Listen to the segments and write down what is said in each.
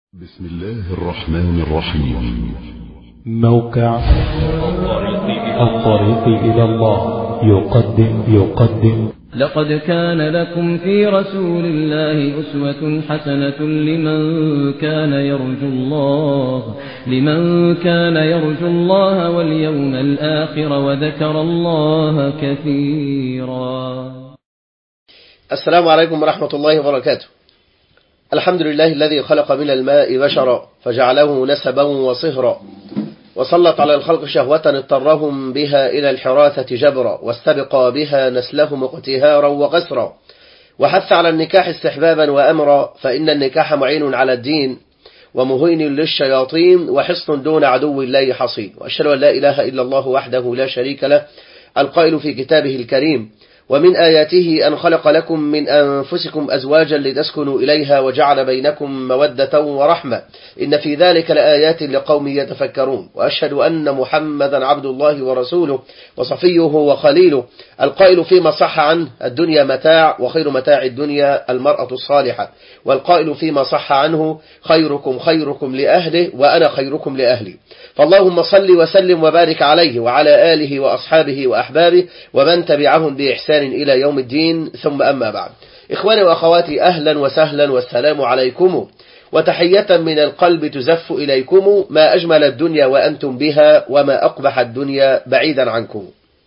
بسم الله الرحمن الرحيم موقع الطريق إلى الله يقدم يقدم لقد كان لكم في رسول الله أسوة حسنة لمن كان يرجو الله لمن كان يرجو الله واليوم الآخر وذكر الله كثيرا السلام عليكم ورحمة الله وبركاته الحمد لله الذي خلق من الماء بشرا فجعله نسبا وصهرا وسلط على الخلق شهوة اضطرهم بها إلى الحراثة جبرا واستبقى بها نسلهم اقتهارا وقسرا وحث على النكاح استحبابا وأمرا فإن النكاح معين على الدين ومهين للشياطين وحصن دون عدو الله حصين وأشهد أن لا إله إلا الله وحده لا شريك له القائل في كتابه الكريم ومن آياته أن خلق لكم من أنفسكم أزواجا لتسكنوا إليها وجعل بينكم مودة ورحمة إن في ذلك لآيات لقوم يتفكرون وأشهد أن محمدا عبد الله ورسوله وصفيه وخليله القائل فيما صح عنه الدنيا متاع وخير متاع الدنيا المرأة الصالحة والقائل فيما صح عنه خيركم خيركم لأهله وأنا خيركم لأهلي فاللهم صل وسلم وبارك عليه وعلى آله وأصحابه وأحبابه ومن تبعهم بإحسان إلى يوم الدين ثم أما بعد إخواني وأخواتي أهلا وسهلا والسلام عليكم وتحية من القلب تزف إليكم ما أجمل الدنيا وأنتم بها وما أقبح الدنيا بعيدا عنكم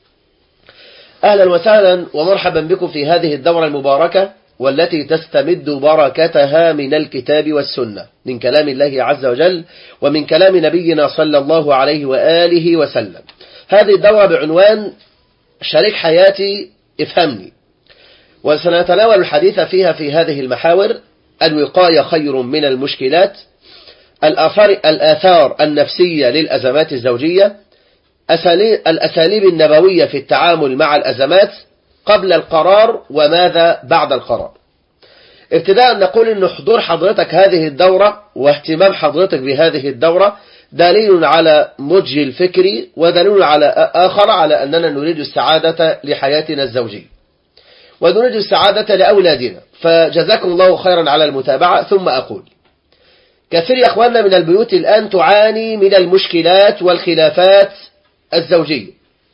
أهلا وسهلا ومرحبا بكم في هذه الدورة المباركة والتي تستمد بركتها من الكتاب والسنة من كلام الله عز وجل ومن كلام نبينا صلى الله عليه وآله وسلم هذه الدورة بعنوان شريك حياتي افهمني وسنتناول الحديث فيها في هذه المحاور الوقاية خير من المشكلات الآثار, الآثار النفسية للأزمات الزوجية الأساليب النبوية في التعامل مع الأزمات قبل القرار وماذا بعد القرار ابتداء نقول أن حضور حضرتك هذه الدورة واهتمام حضرتك بهذه الدورة دليل على مجي الفكري ودليل على آخر على أننا نريد السعادة لحياتنا الزوجية ونريد السعادة لأولادنا فجزاكم الله خيرا على المتابعة ثم أقول كثير يا أخواننا من البيوت الآن تعاني من المشكلات والخلافات الزوجية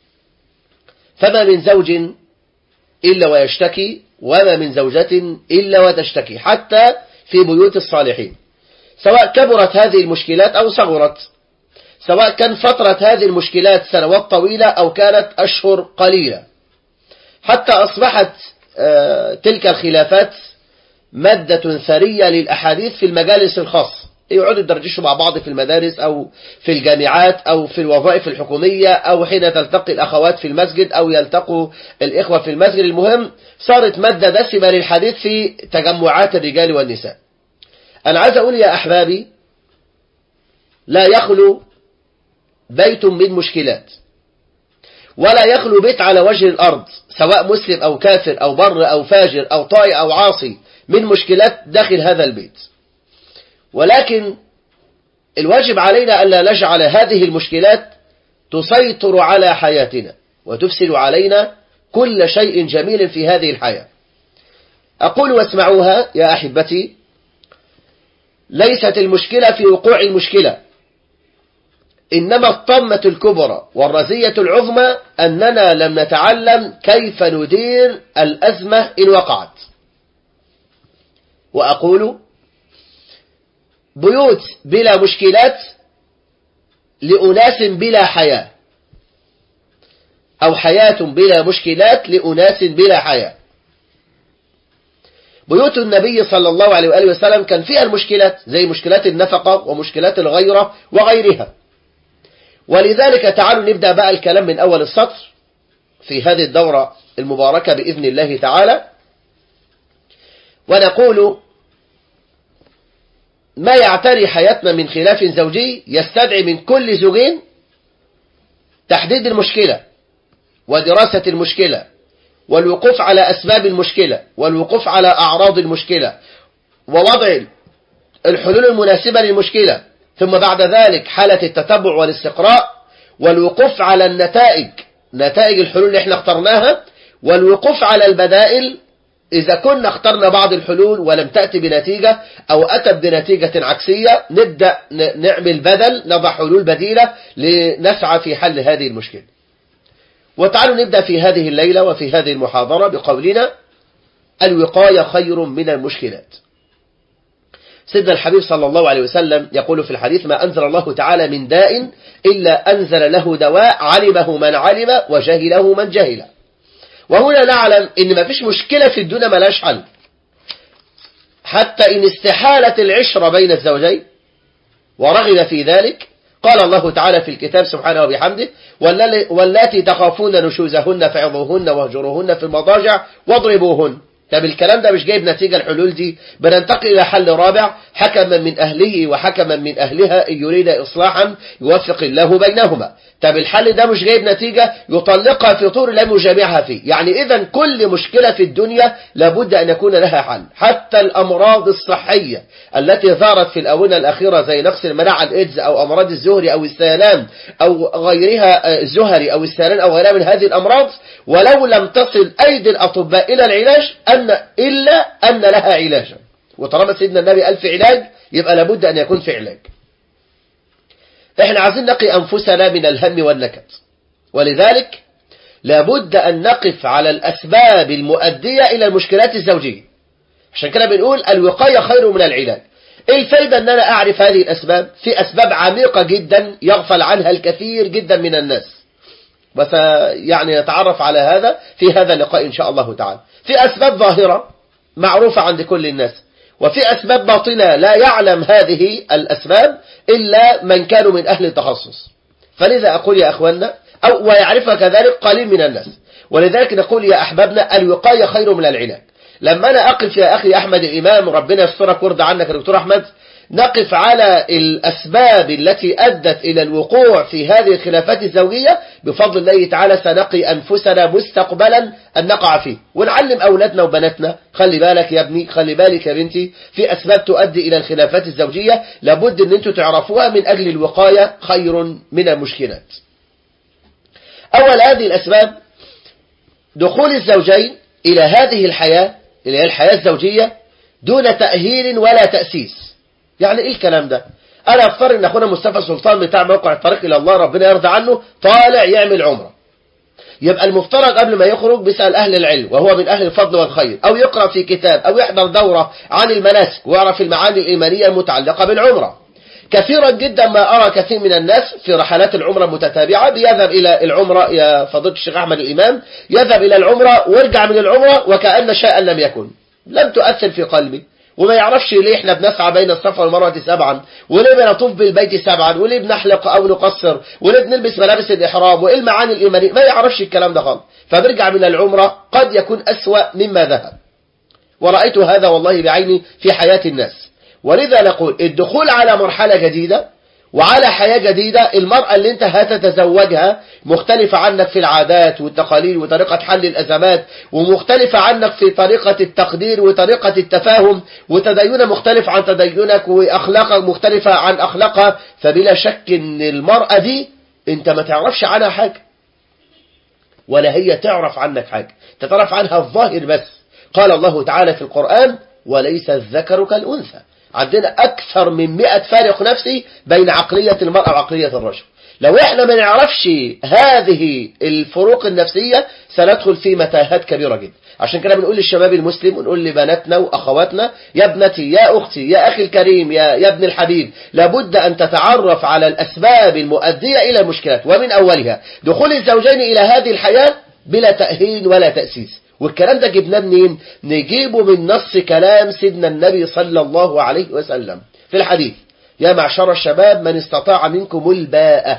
فما من زوج إلا ويشتكي وما من زوجة إلا وتشتكي حتى في بيوت الصالحين سواء كبرت هذه المشكلات أو صغرت سواء كان فترة هذه المشكلات سنوات طويلة أو كانت أشهر قليلة حتى أصبحت تلك الخلافات مادة ثرية للأحاديث في المجالس الخاصة يقعدوا يدردشوا مع بعض في المدارس أو في الجامعات أو في الوظائف الحكومية أو حين تلتقي الأخوات في المسجد أو يلتقوا الإخوة في المسجد المهم صارت مادة دسمة للحديث في تجمعات الرجال والنساء أنا عايز أقول يا أحبابي لا يخلو بيت من مشكلات ولا يخلو بيت على وجه الأرض سواء مسلم أو كافر أو بر أو فاجر أو طائع أو عاصي من مشكلات داخل هذا البيت ولكن الواجب علينا ألا نجعل هذه المشكلات تسيطر على حياتنا وتفسد علينا كل شيء جميل في هذه الحياة أقول واسمعوها يا أحبتي ليست المشكلة في وقوع المشكلة إنما الطمة الكبرى والرزية العظمى أننا لم نتعلم كيف ندير الأزمة إن وقعت وأقول بيوت بلا مشكلات لأناس بلا حياة أو حياة بلا مشكلات لأناس بلا حياة بيوت النبي صلى الله عليه وآله وسلم كان فيها المشكلات زي مشكلات النفقة ومشكلات الغيرة وغيرها ولذلك تعالوا نبدأ بقى الكلام من أول السطر في هذه الدورة المباركة بإذن الله تعالى ونقول ما يعتري حياتنا من خلاف زوجي يستدعي من كل زوجين تحديد المشكلة ودراسة المشكلة والوقوف على أسباب المشكلة والوقوف على أعراض المشكلة ووضع الحلول المناسبة للمشكلة ثم بعد ذلك حالة التتبع والاستقراء والوقوف على النتائج نتائج الحلول اللي احنا اخترناها والوقوف على البدائل إذا كنا اخترنا بعض الحلول ولم تأتي بنتيجة أو أتت بنتيجة عكسية نبدأ نعمل بدل نضع حلول بديلة لنسعى في حل هذه المشكلة وتعالوا نبدأ في هذه الليلة وفي هذه المحاضرة بقولنا الوقاية خير من المشكلات سيدنا الحبيب صلى الله عليه وسلم يقول في الحديث ما أنزل الله تعالى من داء إلا أنزل له دواء علمه من علم وجهله من جهل وهنا نعلم إن ما فيش مشكلة في الدنيا ملاش حل حتى إن استحالت العشرة بين الزوجين ورغب في ذلك قال الله تعالى في الكتاب سبحانه وبحمده واللاتي تخافون نشوزهن فعظوهن واهجروهن في المضاجع واضربوهن طب الكلام ده مش جايب نتيجة الحلول دي بننتقل إلى حل رابع حكما من أهله وحكما من أهلها إن يريد إصلاحا يوفق الله بينهما طب الحل ده مش جايب نتيجة يطلقها في طور لم يجامعها فيه يعني إذا كل مشكلة في الدنيا لابد أن يكون لها حل حتى الأمراض الصحية التي ظهرت في الأونة الأخيرة زي نقص المناعة الإيدز أو أمراض الزهري أو السيلان أو غيرها الزهري أو السيلان أو غيرها من هذه الأمراض ولو لم تصل أيدي الأطباء إلى العلاج أن إلا أن لها علاجا وطالما سيدنا النبي قال في علاج يبقى لابد أن يكون في علاج احنا عايزين نقي أنفسنا من الهم والنكد ولذلك لابد أن نقف على الأسباب المؤدية إلى المشكلات الزوجية عشان كده بنقول الوقاية خير من العلاج ايه الفايدة ان انا اعرف هذه الاسباب في اسباب عميقة جدا يغفل عنها الكثير جدا من الناس وسيعني نتعرف على هذا في هذا اللقاء ان شاء الله تعالى في اسباب ظاهرة معروفة عند كل الناس وفي أسباب باطنة لا يعلم هذه الأسباب إلا من كانوا من أهل التخصص فلذا أقول يا أخوانا أو ويعرفها كذلك قليل من الناس ولذلك نقول يا أحبابنا الوقاية خير من العلاج لما أنا أقف يا أخي أحمد الإمام ربنا يسترك ويرضى عنك يا دكتور أحمد نقف على الأسباب التي أدت إلى الوقوع في هذه الخلافات الزوجية بفضل الله تعالى سنقي أنفسنا مستقبلا أن نقع فيه ونعلم أولادنا وبناتنا خلي بالك يا ابني خلي بالك يا بنتي في أسباب تؤدي إلى الخلافات الزوجية لابد أن أنتم تعرفوها من أجل الوقاية خير من المشكلات أول هذه الأسباب دخول الزوجين إلى هذه الحياة إلى الحياة الزوجية دون تأهيل ولا تأسيس يعني ايه الكلام ده انا افترض ان اخونا مصطفى سلطان بتاع موقع الطريق الى الله ربنا يرضى عنه طالع يعمل عمره يبقى المفترض قبل ما يخرج بيسأل أهل العلم وهو من أهل الفضل والخير أو يقرأ في كتاب أو يحضر دورة عن المناسك ويعرف المعاني الإيمانية المتعلقة بالعمرة كثيرا جدا ما أرى كثير من الناس في رحلات العمرة المتتابعة بيذهب إلى العمرة يا فضيلة الشيخ أحمد الإمام يذهب إلى العمرة ويرجع من العمرة وكأن شيئا لم يكن لم تؤثر في قلبي وما يعرفش ليه احنا بنسعى بين الصفا والمروة سبعا وليه بنطوف بالبيت سبعا وليه بنحلق او نقصر وليه بنلبس ملابس الاحرام وايه المعاني الايمانيه ما يعرفش الكلام ده خالص فبرجع من العمره قد يكون اسوا مما ذهب ورأيت هذا والله بعيني في حياة الناس ولذا نقول الدخول على مرحلة جديدة وعلى حياة جديدة المرأة اللي انت هتتزوجها مختلفة عنك في العادات والتقاليد وطريقة حل الأزمات ومختلفة عنك في طريقة التقدير وطريقة التفاهم وتدينها مختلف عن تدينك وأخلاقك مختلفة عن أخلاقها فبلا شك ان المرأة دي انت ما تعرفش عنها حاجة ولا هي تعرف عنك حاجة تتعرف عنها الظاهر بس قال الله تعالى في القرآن وليس الذكر كالأنثى عندنا أكثر من 100 فارق نفسي بين عقلية المرأة وعقلية الرجل لو احنا ما نعرفش هذه الفروق النفسية سندخل في متاهات كبيرة جدا عشان كده بنقول للشباب المسلم ونقول لبناتنا وأخواتنا يا ابنتي يا أختي يا أخي الكريم يا, يا ابن الحبيب لابد أن تتعرف على الأسباب المؤدية إلى المشكلات ومن أولها دخول الزوجين إلى هذه الحياة بلا تأهيل ولا تأسيس والكلام ده جبناه منين نجيبه من نص كلام سيدنا النبي صلى الله عليه وسلم في الحديث يا معشر الشباب من استطاع منكم الباءة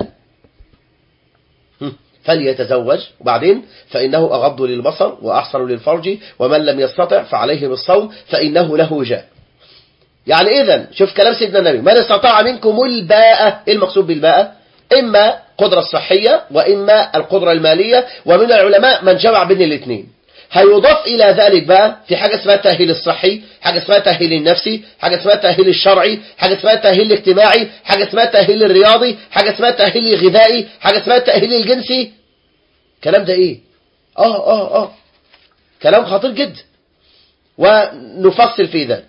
فليتزوج وبعدين فإنه أغض للبصر وأحصر للفرج ومن لم يستطع فعليه بالصوم فإنه له جاء يعني إذا شوف كلام سيدنا النبي من استطاع منكم الباءة إيه المقصود بالباءة إما قدرة الصحية وإما القدرة المالية ومن العلماء من جمع بين الاثنين هيضاف إلى ذلك بقى في حاجة اسمها التأهيل الصحي حاجة اسمها التأهيل النفسي حاجة اسمها التأهيل الشرعي حاجة اسمها التأهيل الاجتماعي حاجة اسمها التأهيل الرياضي حاجة اسمها التأهيل الغذائي حاجة اسمها التأهيل الجنسي كلام ده ايه اه اه اه كلام خطير جدا ونفصل في ذلك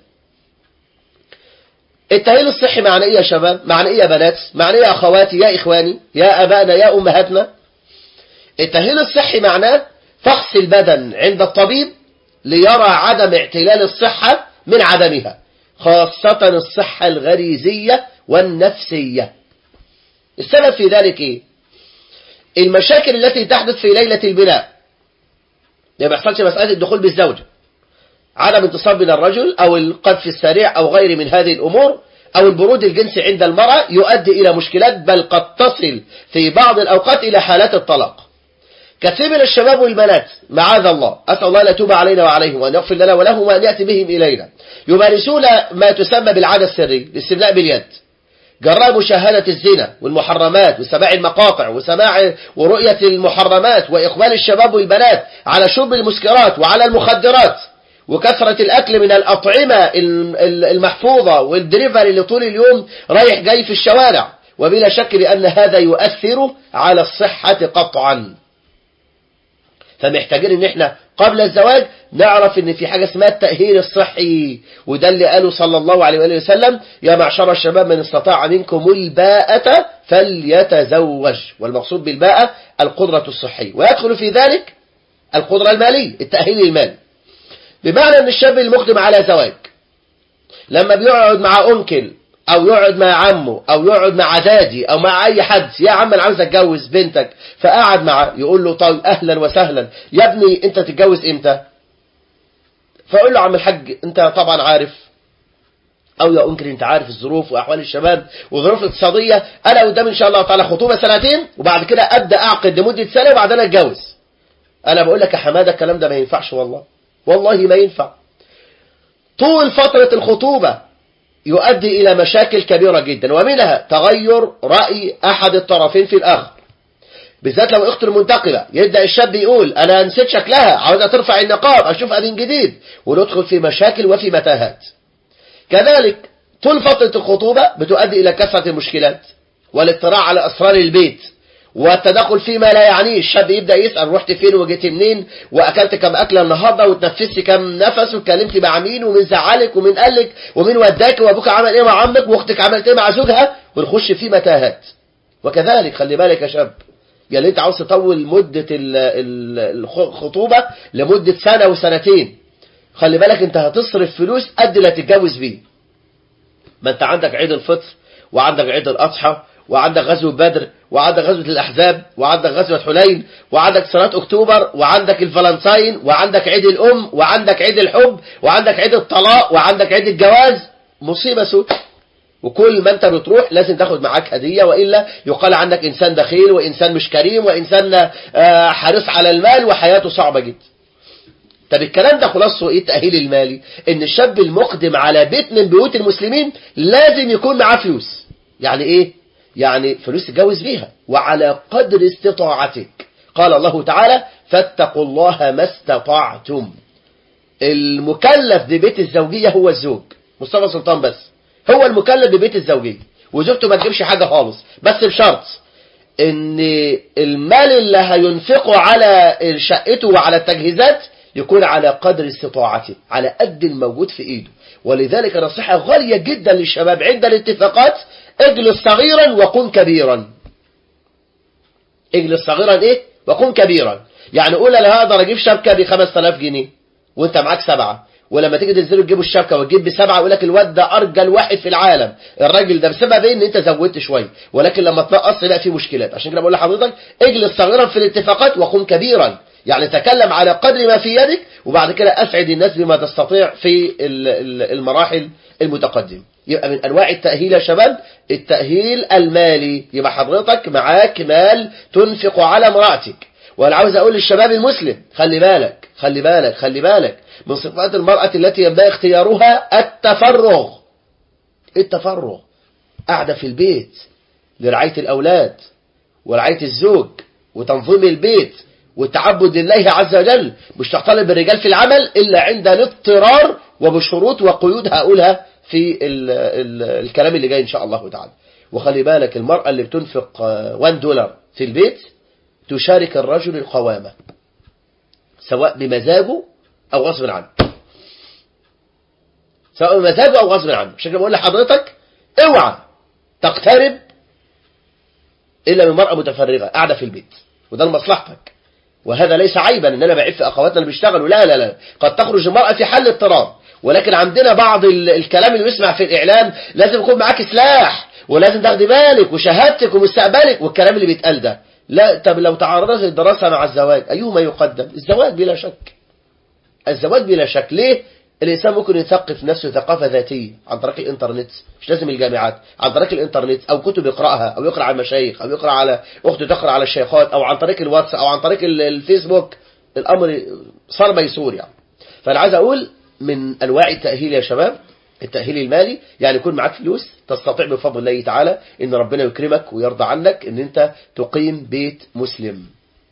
التأهيل الصحي معنى ايه يا شباب معنى ايه يا بنات معنى ايه يا اخواتي يا اخواني يا ابائنا يا امهاتنا التأهيل الصحي معناه فحص البدن عند الطبيب ليرى عدم اعتلال الصحة من عدمها خاصة الصحة الغريزية والنفسية السبب في ذلك ايه المشاكل التي تحدث في ليلة البناء ما بيحصلش مسألة الدخول بالزوجة عدم انتصاب من الرجل أو القذف السريع أو غير من هذه الأمور أو البرود الجنسي عند المرأة يؤدي إلى مشكلات بل قد تصل في بعض الأوقات إلى حالات الطلاق كثير من الشباب والبنات معاذ الله أسأل الله أن يتوب علينا وعليهم وأن يغفر لنا ولهم وأن يأتي بهم إلينا يمارسون ما تسمى بالعادة السري الاستملاء باليد جراء مشاهدة الزنا والمحرمات وسماع المقاطع وسماع ورؤية المحرمات وإقبال الشباب والبنات على شرب المسكرات وعلى المخدرات وكثرة الأكل من الأطعمة المحفوظة والدليفري اللي طول اليوم رايح جاي في الشوارع وبلا شك بأن هذا يؤثر على الصحة قطعا فمحتاجين ان احنا قبل الزواج نعرف ان في حاجة اسمها التأهيل الصحي وده اللي قاله صلى الله عليه وآله وسلم يا معشر الشباب من استطاع منكم الباءة فليتزوج والمقصود بالباءة القدرة الصحية ويدخل في ذلك القدرة المالية التأهيل المالي بمعنى ان الشاب المقدم على زواج لما بيقعد مع انكل او يقعد مع عمه او يقعد مع دادي او مع اي حد يا عم انا عاوز اتجوز بنتك فقعد معه يقول له طيب اهلا وسهلا يا ابني انت تتجوز امتى فاقول له عم الحاج انت طبعا عارف او يا انكل انت عارف الظروف واحوال الشباب والظروف الاقتصاديه انا قدام ان شاء الله تعالى خطوبه سنتين وبعد كده ابدا اعقد لمده سنه وبعدين اتجوز انا بقول لك يا حماده الكلام ده ما ينفعش والله والله ما ينفع طول فتره الخطوبه يؤدي إلى مشاكل كبيرة جدا ومنها تغير رأي أحد الطرفين في الآخر بالذات لو اخت المنتقبة يبدأ الشاب يقول أنا نسيت شكلها عاوزة ترفع النقاب أشوف أبين جديد وندخل في مشاكل وفي متاهات كذلك طول فترة الخطوبة بتؤدي إلى كثرة المشكلات والاطلاع على أسرار البيت والتدخل فيما لا يعنيه الشاب يبدأ يسأل رحت فين وجيت منين وأكلت كم أكلة النهاردة وتنفست كم نفس واتكلمت مع مين ومين زعلك ومين قالك ومين وداك وأبوك عمل إيه مع عمك وأختك عملت إيه مع زوجها ونخش في متاهات وكذلك خلي بالك يا شاب يا اللي انت عاوز تطول مدة الخطوبة لمدة سنة وسنتين خلي بالك انت هتصرف فلوس قد اللي هتتجوز بيه ما انت عندك عيد الفطر وعندك عيد الأضحى وعندك غزوة بدر وعندك غزوة الأحزاب وعندك غزوة حنين وعندك صلاة أكتوبر وعندك الفالنتاين وعندك عيد الأم وعندك عيد الحب وعندك عيد الطلاق وعندك عيد الجواز مصيبة سوء وكل ما انت بتروح لازم تاخد معاك هدية وإلا يقال عنك إنسان بخيل وإنسان مش كريم وإنسان حريص على المال وحياته صعبة جدا طب الكلام ده خلاصه ايه التأهيل المالي ان الشاب المقدم على بيت من بيوت المسلمين لازم يكون معاه فلوس يعني ايه يعني فلوس تتجوز بيها وعلى قدر استطاعتك قال الله تعالى فاتقوا الله ما استطعتم المكلف ببيت الزوجية هو الزوج مصطفى سلطان بس هو المكلف ببيت الزوجية وزوجته ما تجيبش حاجة خالص بس بشرط ان المال اللي هينفقه على شقته وعلى التجهيزات يكون على قدر استطاعته على قد الموجود في ايده ولذلك نصيحة غالية جدا للشباب عند الاتفاقات اجلس صغيرا وكن كبيرا اجلس صغيرا ايه وكن كبيرا يعني قول انا هقدر اجيب شبكة ب 5000 جنيه وانت معاك سبعة ولما تيجي تنزلوا تجيبوا الشبكة وتجيب بسبعة يقول لك الواد ده ارجل واحد في العالم الراجل ده بسبب ايه ان انت زودت شويه ولكن لما تنقص لا في مشكلات عشان كده بقول لحضرتك اجلس صغيرا في الاتفاقات وكن كبيرا يعني تكلم على قدر ما في يدك وبعد كده أسعد الناس بما تستطيع في المراحل المتقدمة يبقى من أنواع التأهيل يا شباب التأهيل المالي يبقى حضرتك معاك مال تنفق على امرأتك وأنا عاوز أقول للشباب المسلم خلي بالك خلي بالك خلي بالك من صفات المرأة التي ينبغي اختيارها التفرغ التفرغ قاعدة في البيت لرعاية الأولاد ورعاية الزوج وتنظيم البيت والتعبد لله عز وجل مش تختلط بالرجال في العمل إلا عند الاضطرار وبشروط وقيود هقولها في ال ال الكلام اللي جاي إن شاء الله تعالى وخلي بالك المرأة اللي بتنفق 1 دولار في البيت تشارك الرجل القوامة سواء بمزاجه أو غصب عنه سواء مزاجه أو غصب عنه عشان كده بقول لحضرتك اوعى تقترب إلا من مرأة متفرغة قاعدة في البيت وده لمصلحتك وهذا ليس عيبا ان انا بعف اخواتنا اللي بيشتغلوا لا لا لا قد تخرج المرأة في حل اضطرار ولكن عندنا بعض ال- الكلام اللي بيسمع في الاعلام لازم يكون معاك سلاح ولازم تاخدي بالك وشهادتك ومستقبلك والكلام اللي بيتقال ده لا طب لو تعرضت الدراسة مع الزواج ايهما يقدم الزواج بلا شك الزواج بلا شك ليه الإنسان ممكن يثقف نفسه ثقافة ذاتية عن طريق الإنترنت مش لازم الجامعات عن طريق الإنترنت أو كتب يقرأها أو يقرأ على المشايخ أو يقرأ على أخته تقرأ على الشيخات أو عن طريق الواتس أو عن طريق ال- الفيسبوك الأمر صار ميسور يعني فأنا عايز أقول من أنواع التأهيل يا شباب التأهيل المالي يعني يكون معاك فلوس تستطيع بفضل الله تعالى إن ربنا يكرمك ويرضى عنك إن أنت تقيم بيت مسلم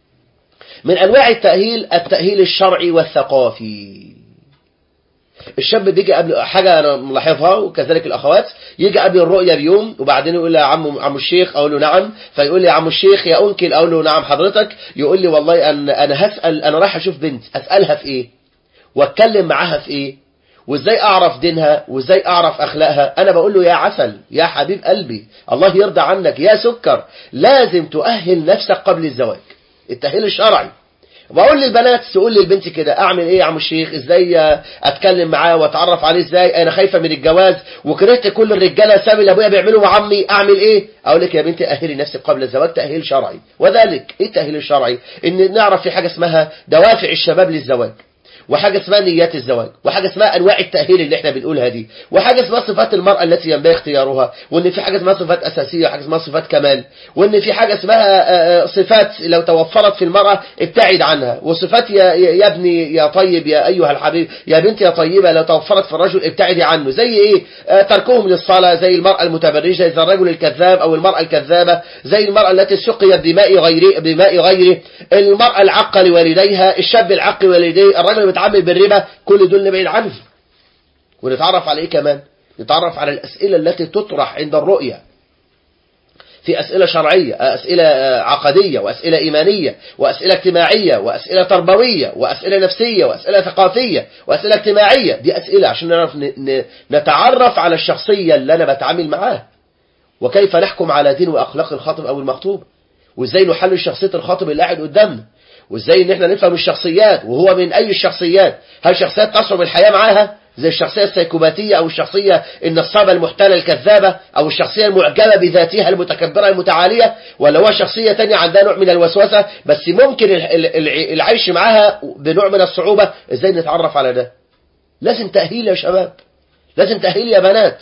من أنواع التأهيل التأهيل الشرعي والثقافي الشاب بيجي قبل حاجة أنا ملاحظها وكذلك الأخوات يجي قبل الرؤية بيوم وبعدين يقول لي يا عم عم الشيخ أقول له نعم فيقول لي يا عم الشيخ يا أنكل أقول له نعم حضرتك يقول لي والله أنا, أنا هسأل أنا رايح أشوف بنت أسألها في إيه واتكلم معاها في إيه وازاي اعرف دينها وازاي اعرف اخلاقها انا بقول له يا عسل يا حبيب قلبي الله يرضى عنك يا سكر لازم تؤهل نفسك قبل الزواج التأهيل الشرعي بقول للبنات تقول للبنت كده اعمل ايه يا عم الشيخ ازاي اتكلم معاه واتعرف عليه ازاي انا خايفه من الجواز وكرهت كل الرجاله سامي اللي ابويا بيعملوا مع عمي اعمل ايه اقول لك يا بنتي اهلي نفسك قبل الزواج تاهيل شرعي وذلك ايه التاهيل الشرعي ان نعرف في حاجه اسمها دوافع الشباب للزواج وحاجة اسمها نيات الزواج وحاجة اسمها أنواع التأهيل اللي احنا بنقولها دي وحاجة اسمها صفات المرأة التي ينبغي اختيارها وإن في حاجة اسمها صفات أساسية وحاجة اسمها صفات كمال وإن في حاجة اسمها آه، آه، صفات لو توفرت في المرأة ابتعد عنها وصفات يا, يا يا ابني يا طيب يا أيها الحبيب يا بنت يا طيبة لو توفرت في الرجل ابتعدي عنه زي إيه آه، تركهم للصلاة زي المرأة المتبرجة زي الرجل الكذاب أو المرأة الكذابة زي المرأة التي سقيت بماء غيره بماء غيره المرأة العاقة لوالديها الشاب العاق لوالديه الرجل المتعامل بالربا كل دول نبعد عنه ونتعرف على ايه كمان نتعرف على الأسئلة التي تطرح عند الرؤية في أسئلة شرعية أسئلة عقدية وأسئلة إيمانية وأسئلة اجتماعية وأسئلة تربوية وأسئلة نفسية وأسئلة ثقافية وأسئلة اجتماعية دي أسئلة عشان نعرف ن- ن- نتعرف على الشخصية اللي أنا بتعامل معاها وكيف نحكم على دين وأخلاق الخاطب أو المخطوب وإزاي نحلل شخصية الخاطب اللي قاعد قدامنا وإزاي إن إحنا نفهم الشخصيات وهو من أي الشخصيات هل شخصيات تصعب الحياة معاها زي الشخصية السيكوباتية أو الشخصية النصابة المحتالة الكذابة أو الشخصية المعجبة بذاتها المتكبرة المتعالية ولا هو شخصية تانية عندها نوع من الوسوسة بس ممكن ال- ال- ال- العيش معاها بنوع من الصعوبة إزاي نتعرف على ده لازم تأهيل يا شباب لازم تأهيل يا بنات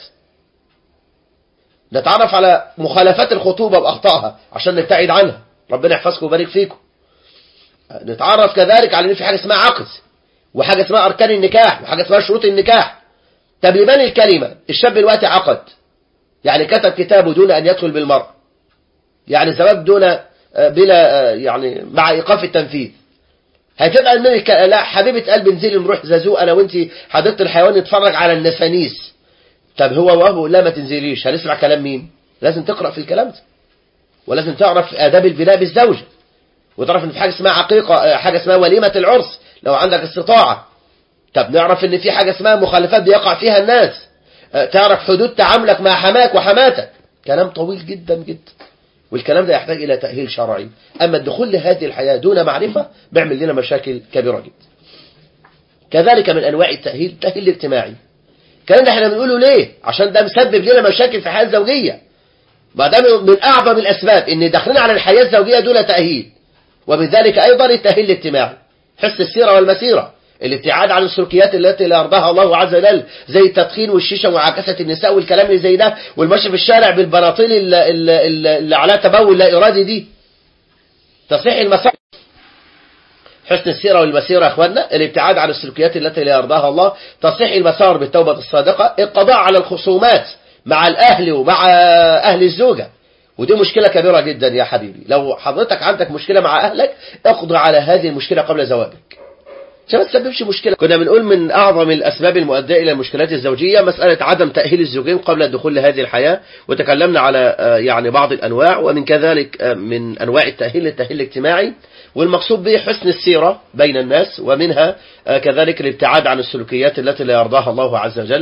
نتعرف على مخالفات الخطوبة وأخطائها عشان نبتعد عنها ربنا يحفظكم ويبارك فيكم نتعرف كذلك على ان في حاجة اسمها عقد وحاجة اسمها أركان النكاح وحاجة اسمها شروط النكاح طب لمن الكلمة الشاب دلوقتي عقد يعني كتب كتابه دون أن يدخل بالمرأة يعني زواج دون آه، بلا آه، يعني مع إيقاف التنفيذ هتبقى من الك... لا حبيبة قلبي انزلي نروح زازو أنا وأنت حديقة الحيوان نتفرج على النسانيس طب هو وهو لا ما تنزليش هنسمع كلام مين لازم تقرأ في الكلام ده ولازم تعرف آداب البناء بالزوجة وتعرف ان في حاجة اسمها عقيقة آه، حاجة اسمها وليمة العرس لو عندك استطاعة طب نعرف ان في حاجة اسمها مخالفات بيقع فيها الناس آه، تعرف حدود تعاملك مع حماك وحماتك كلام طويل جدا جدا والكلام ده يحتاج إلى تأهيل شرعي أما الدخول لهذه الحياة دون معرفة بيعمل لنا مشاكل كبيرة جدا كذلك من أنواع التأهيل التأهيل الاجتماعي الكلام ده احنا بنقوله ليه عشان ده مسبب لنا مشاكل في الحياة الزوجية ما ده من أعظم الأسباب إن داخلين على الحياة الزوجية دون تأهيل ومن ذلك أيضا التأهيل الاجتماعي حس السيرة والمسيرة الابتعاد عن السلوكيات التي لا يرضاها الله عز وجل زي التدخين والشيشة ومعاكسة النساء والكلام اللي زي ده والمشي في الشارع بالبناطيل اللي, اللي, اللي على تبول لا إرادي دي تصحيح المسار حسن السيرة والمسيرة يا أخواننا الابتعاد عن السلوكيات التي لا يرضاها الله تصحيح المسار بالتوبة الصادقة القضاء على الخصومات مع الأهل ومع أهل الزوجة ودي مشكلة كبيرة جدا يا حبيبي لو حضرتك عندك مشكلة مع أهلك اقضي على هذه المشكلة قبل زواجك عشان ما تسببش مشكلة كنا بنقول من أعظم الأسباب المؤدية إلى المشكلات الزوجية مسألة عدم تأهيل الزوجين قبل الدخول لهذه الحياة وتكلمنا على آه، يعني بعض الأنواع ومن كذلك آه، من أنواع التأهيل التأهيل الاجتماعي والمقصود به حسن السيرة بين الناس ومنها آه، كذلك الابتعاد عن السلوكيات التي لا يرضاها الله عز وجل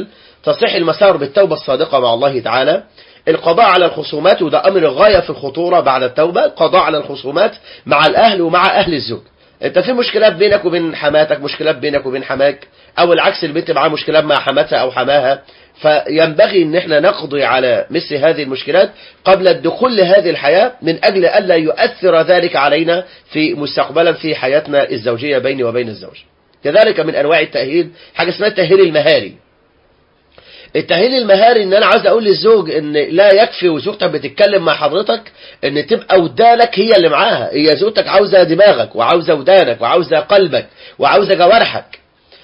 تصح المسار بالتوبة الصادقة مع الله تعالى القضاء على الخصومات وده أمر غاية في الخطورة بعد التوبة القضاء على الخصومات مع الأهل ومع أهل الزوج انت في مشكلات بينك وبين حماتك مشكلات بينك وبين حماك او العكس البنت معاها مشكلات مع حماتها او حماها فينبغي ان احنا نقضي على مثل هذه المشكلات قبل الدخول لهذه الحياة من اجل الا يؤثر ذلك علينا في مستقبلا في حياتنا الزوجية بيني وبين الزوج كذلك من انواع التأهيل حاجة اسمها التأهيل المهاري التأهيل المهاري ان انا عاوز اقول للزوج ان لا يكفي وزوجتك بتتكلم مع حضرتك ان تبقى ودانك هي اللي معاها هي زوجتك عاوزة دماغك وعاوزة ودانك وعاوزة قلبك وعاوزة جوارحك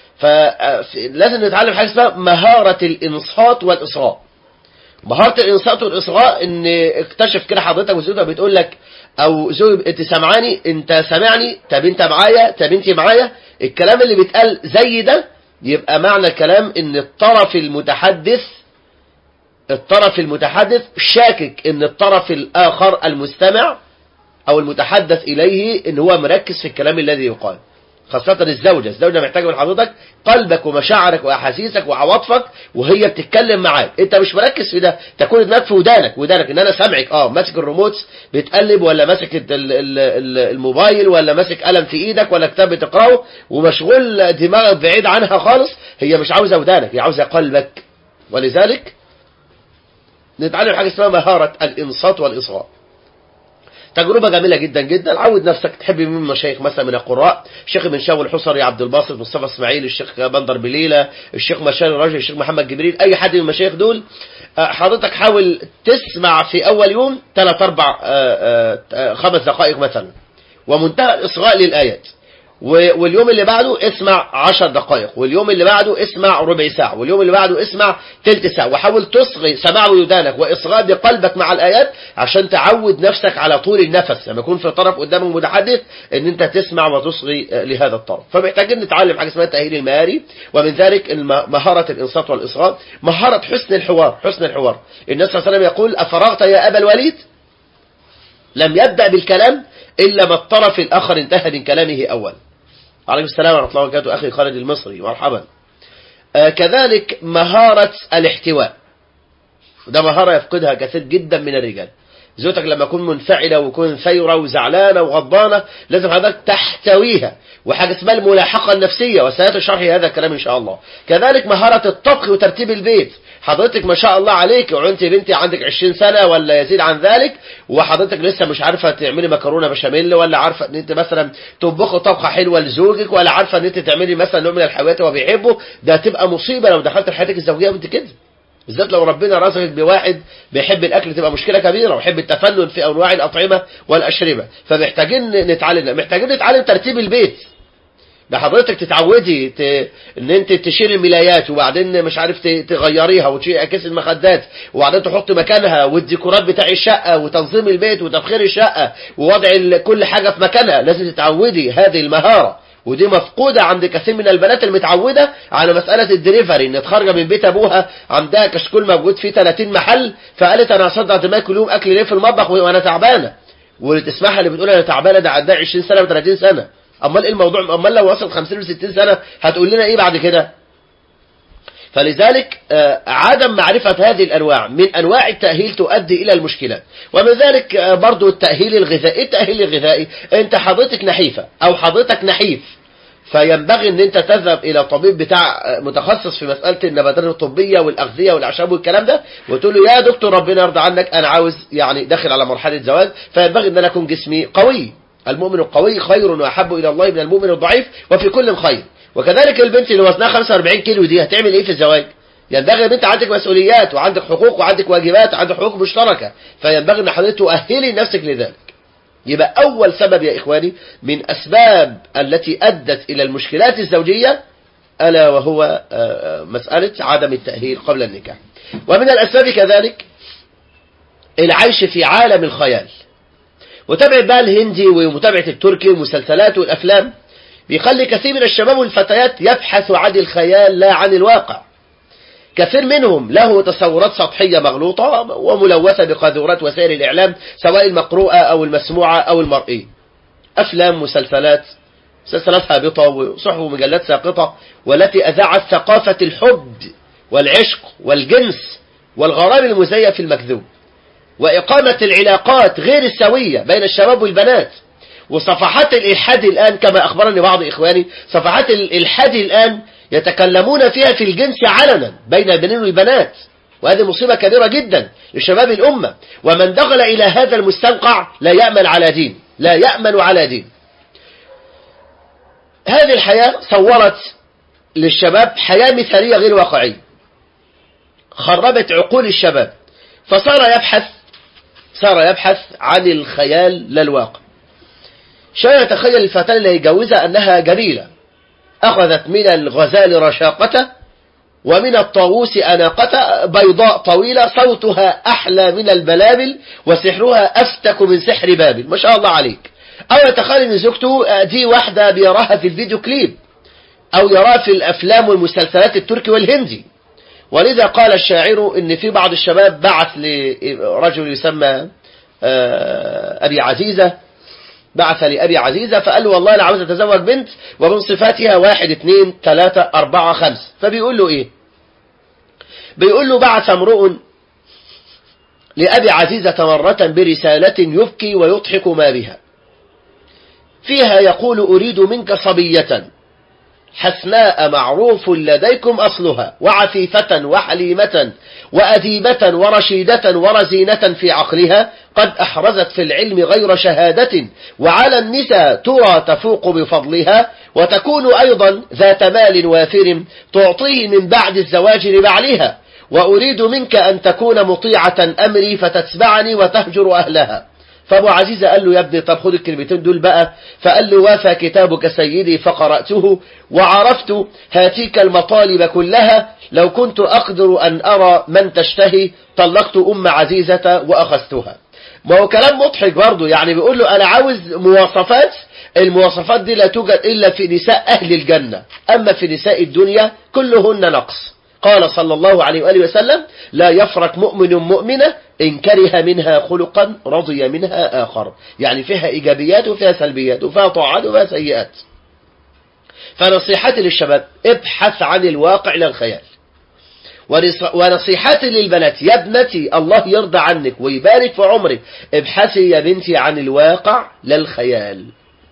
فلازم نتعلم حاجة اسمها مهارة الانصات والاصغاء مهارة الانصات والاصغاء ان اكتشف كده حضرتك وزوجتك بتقول لك او زوج انت سامعاني انت سامعني طب انت معايا طب انت معايا الكلام اللي بيتقال زي ده يبقى معنى الكلام ان الطرف المتحدث الطرف المتحدث شاكك ان الطرف الاخر المستمع او المتحدث اليه ان هو مركز في الكلام الذي يقال خاصة الزوجة الزوجة محتاجة من حضرتك قلبك ومشاعرك وأحاسيسك وعواطفك وهي بتتكلم معاك انت مش مركز في ده تكون دماغك في ودانك ودانك ان انا سامعك اه ماسك الريموت بتقلب ولا ماسك ال- ال- ال- الموبايل ولا ماسك قلم في ايدك ولا كتاب بتقراه ومشغول دماغك بعيد عنها خالص هي مش عاوزة ودانك هي عاوزة قلبك ولذلك نتعلم حاجة اسمها مهارة الإنصات والإصغاء تجربة جميلة جدا جدا عود نفسك تحب مين من المشايخ مثلا من القراء الشيخ بن شاول الحصري عبد الباسط مصطفى اسماعيل الشيخ بندر بليلة الشيخ مشال الراجل الشيخ محمد جبريل اي حد من المشايخ دول آه، حضرتك حاول تسمع في اول يوم ثلاث اربع آه، آه، خمس دقائق مثلا ومنتهى الاصغاء للايات و- واليوم اللي بعده اسمع عشر دقائق واليوم اللي بعده اسمع ربع ساعة واليوم اللي بعده اسمع تلت ساعة وحاول تصغي سماع ودانك وإصغاء بقلبك مع الآيات عشان تعود نفسك على طول النفس لما يكون في طرف قدام المتحدث ان انت تسمع وتصغي آه، لهذا الطرف فمحتاجين نتعلم حاجة اسمها التأهيل المهاري ومن ذلك الم- مهارة الإنصات والإصغاء مهارة حسن الحوار حسن الحوار النبي صلى الله عليه وسلم يقول أفرغت يا أبا الوليد لم يبدأ بالكلام إلا ما الطرف الآخر انتهى من كلامه أول عليكم السلام ورحمة الله وبركاته أخي خالد المصري مرحبا آه كذلك مهارة الاحتواء وده مهارة يفقدها كثير جدا من الرجال زوجتك لما تكون منفعلة ويكون ثيرة وزعلانة وغضبانة لازم حضرتك تحتويها وحاجة اسمها الملاحقة النفسية وسيأتي شرح هذا الكلام إن شاء الله كذلك مهارة الطبخ وترتيب البيت حضرتك ما شاء الله عليك وانت بنتي عندك 20 سنة ولا يزيد عن ذلك وحضرتك لسه مش عارفة تعملي مكرونة بشاميل ولا عارفة ان انت مثلا تطبخي طبخة حلوة لزوجك ولا عارفة ان انت تعملي مثلا نوع من الحلويات هو بيحبه ده هتبقى مصيبة لو دخلت حياتك الزوجية وانت كده بالذات لو ربنا رزقك بواحد بيحب الاكل تبقى مشكله كبيره ويحب التفنن في انواع الاطعمه والاشربه فمحتاجين نتعلم محتاجين نتعلم ترتيب البيت ده حضرتك تتعودي ت... ان انت تشيل الملايات وبعدين مش عارف ت... تغيريها وتشيل اكياس المخدات وبعدين تحط مكانها والديكورات بتاع الشقه وتنظيم البيت وتبخير الشقه ووضع ال... كل حاجه في مكانها لازم تتعودي هذه المهاره ودي مفقودة عند كثير من البنات المتعودة على مسألة الدليفري ان تخرج من بيت ابوها عندها كشكول موجود فيه 30 محل فقالت انا هصدع دماغي كل يوم اكل ليه في المطبخ وانا تعبانة واللي تسمعها اللي بتقول انا تعبانة ده عندها 20 سنة و30 سنة امال ايه الموضوع امال لو وصلت 50 و 60 سنة هتقول لنا ايه بعد كده فلذلك آه، عدم معرفة هذه الأنواع من أنواع التأهيل تؤدي إلى المشكلات ومن ذلك آه، برضو التأهيل الغذائي إيه التأهيل الغذائي أنت حضرتك نحيفة أو حضرتك نحيف فينبغي ان انت تذهب الى طبيب بتاع آه، متخصص في مسألة النباتات الطبية والاغذية والاعشاب والكلام ده وتقول له يا دكتور ربنا يرضى عنك انا عاوز يعني داخل على مرحلة زواج فينبغي ان انا اكون جسمي قوي المؤمن القوي خير واحب الى الله من المؤمن الضعيف وفي كل خير وكذلك البنت اللي وزنها 45 كيلو دي هتعمل ايه في الزواج ينبغي ان انت عندك مسؤوليات وعندك حقوق وعندك واجبات وعندك حقوق مشتركة فينبغي ان حضرتك تؤهلي نفسك لذلك يبقى أول سبب يا إخواني من أسباب التي أدت إلى المشكلات الزوجية ألا وهو آه، مسألة عدم التأهيل قبل النكاح ومن الأسباب كذلك العيش في عالم الخيال متابعة بقى الهندي ومتابعة التركي والمسلسلات والأفلام بيخلي كثير من الشباب والفتيات يبحث عن الخيال لا عن الواقع كثير منهم له تصورات سطحية مغلوطة وملوثة بقاذورات وسائل الإعلام سواء المقروءة أو المسموعة أو المرئية أفلام مسلسلات مسلسلات هابطة وصحف ومجلات ساقطة والتي أذاعت ثقافة الحب والعشق والجنس والغرام المزيف المكذوب وإقامة العلاقات غير السوية بين الشباب والبنات وصفحات الإلحاد الآن كما أخبرني بعض إخواني صفحات الإلحاد الآن يتكلمون فيها في الجنس علنا بين البنين والبنات وهذه مصيبة كبيرة جدا لشباب الأمة ومن دخل إلى هذا المستنقع لا يأمن على دين لا يأمن على دين هذه الحياة صورت للشباب حياة مثالية غير واقعية خربت عقول الشباب فصار يبحث صار يبحث عن الخيال لا الواقع شاء يتخيل الفتاة اللي يجوزها أنها جميلة أخذت من الغزال رشاقته ومن الطاووس أناقة بيضاء طويلة صوتها أحلى من البلابل وسحرها أفتك من سحر بابل ما شاء الله عليك أو يتخيل أن زوجته دي واحدة بيراها في الفيديو كليب أو يراها في الأفلام والمسلسلات التركي والهندي ولذا قال الشاعر ان في بعض الشباب بعث لرجل يسمى أبي عزيزة بعث لأبي عزيزة فقال له والله أنا عاوز أتزوج بنت ومن صفاتها واحد اثنين ثلاثة أربعة خمسة فبيقول له إيه بيقول له بعث امرؤ لأبي عزيزة مرة برسالة يبكي ويضحك ما بها فيها يقول أريد منك صبية حسناء معروف لديكم أصلها وعفيفة وحليمة وأديبة ورشيدة ورزينة في عقلها قد أحرزت في العلم غير شهادة وعلى النساء ترى تفوق بفضلها وتكون أيضا ذات مال وافر تعطيه من بعد الزواج لبعلها وأريد منك أن تكون مطيعة أمري فتتبعني وتهجر أهلها فابو عزيز قال له يا ابني طب خد الكلمتين دول بقى فقال له وافى كتابك سيدي فقرأته وعرفت هاتيك المطالب كلها لو كنت أقدر أن أرى من تشتهي طلقت أم عزيزة وأخذتها ما هو كلام مضحك برضه يعني بيقول له أنا عاوز مواصفات المواصفات دي لا توجد إلا في نساء أهل الجنة أما في نساء الدنيا كلهن نقص قال صلى الله عليه وآله وسلم لا يفرق مؤمن مؤمنة إن كره منها خلقا رضي منها آخر يعني فيها إيجابيات وفيها سلبيات وفيها طاعات وفيها سيئات فنصيحتي للشباب ابحث عن الواقع لا الخيال ونصيحتي للبنات يا ابنتي الله يرضى عنك ويبارك في عمرك ابحثي يا بنتي عن الواقع لا الخيال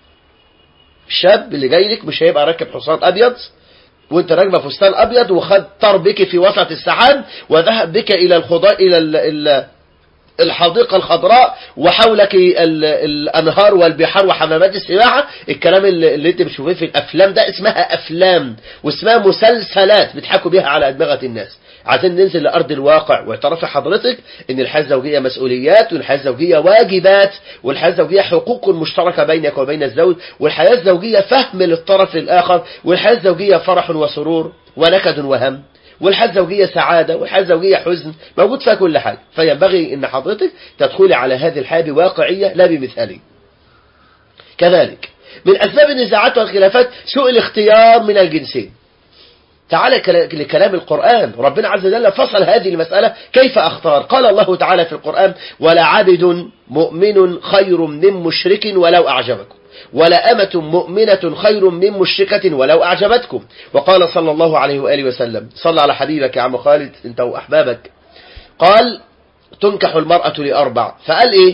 الشاب اللي جاي لك مش هيبقى راكب حصان أبيض وانت راكبه فستان ابيض وخد طار بك في وسط السحاب وذهب بك الى الخضاء الى ال ال الحديقة الخضراء وحولك ال الأنهار والبحار وحمامات السباحة الكلام اللي, اللي انت بتشوفيه في الأفلام ده اسمها أفلام واسمها مسلسلات بتحكوا بيها على أدمغة الناس عايزين ننزل لأرض الواقع واعترفي حضرتك ان الحياة الزوجية مسؤوليات والحياة الزوجية واجبات والحياة الزوجية حقوق مشتركة بينك وبين الزوج والحياة الزوجية فهم للطرف الآخر والحياة الزوجية فرح وسرور ونكد وهم والحياة الزوجية سعادة والحياة الزوجية حزن موجود فيها كل حاجة فينبغي ان حضرتك تدخلي على هذه الحياة بواقعية لا بمثالية كذلك من أسباب النزاعات والخلافات سوء الاختيار من الجنسين تعالى لكلام القرآن ربنا عز وجل فصل هذه المسألة كيف أختار قال الله تعالى في القرآن ولا عبد مؤمن خير من مشرك ولو أعجبكم ولا أمة مؤمنة خير من مشركة ولو أعجبتكم وقال صلى الله عليه وآله وسلم صلى على حبيبك يا عم خالد انت وأحبابك قال تنكح المرأة لأربع فقال إيه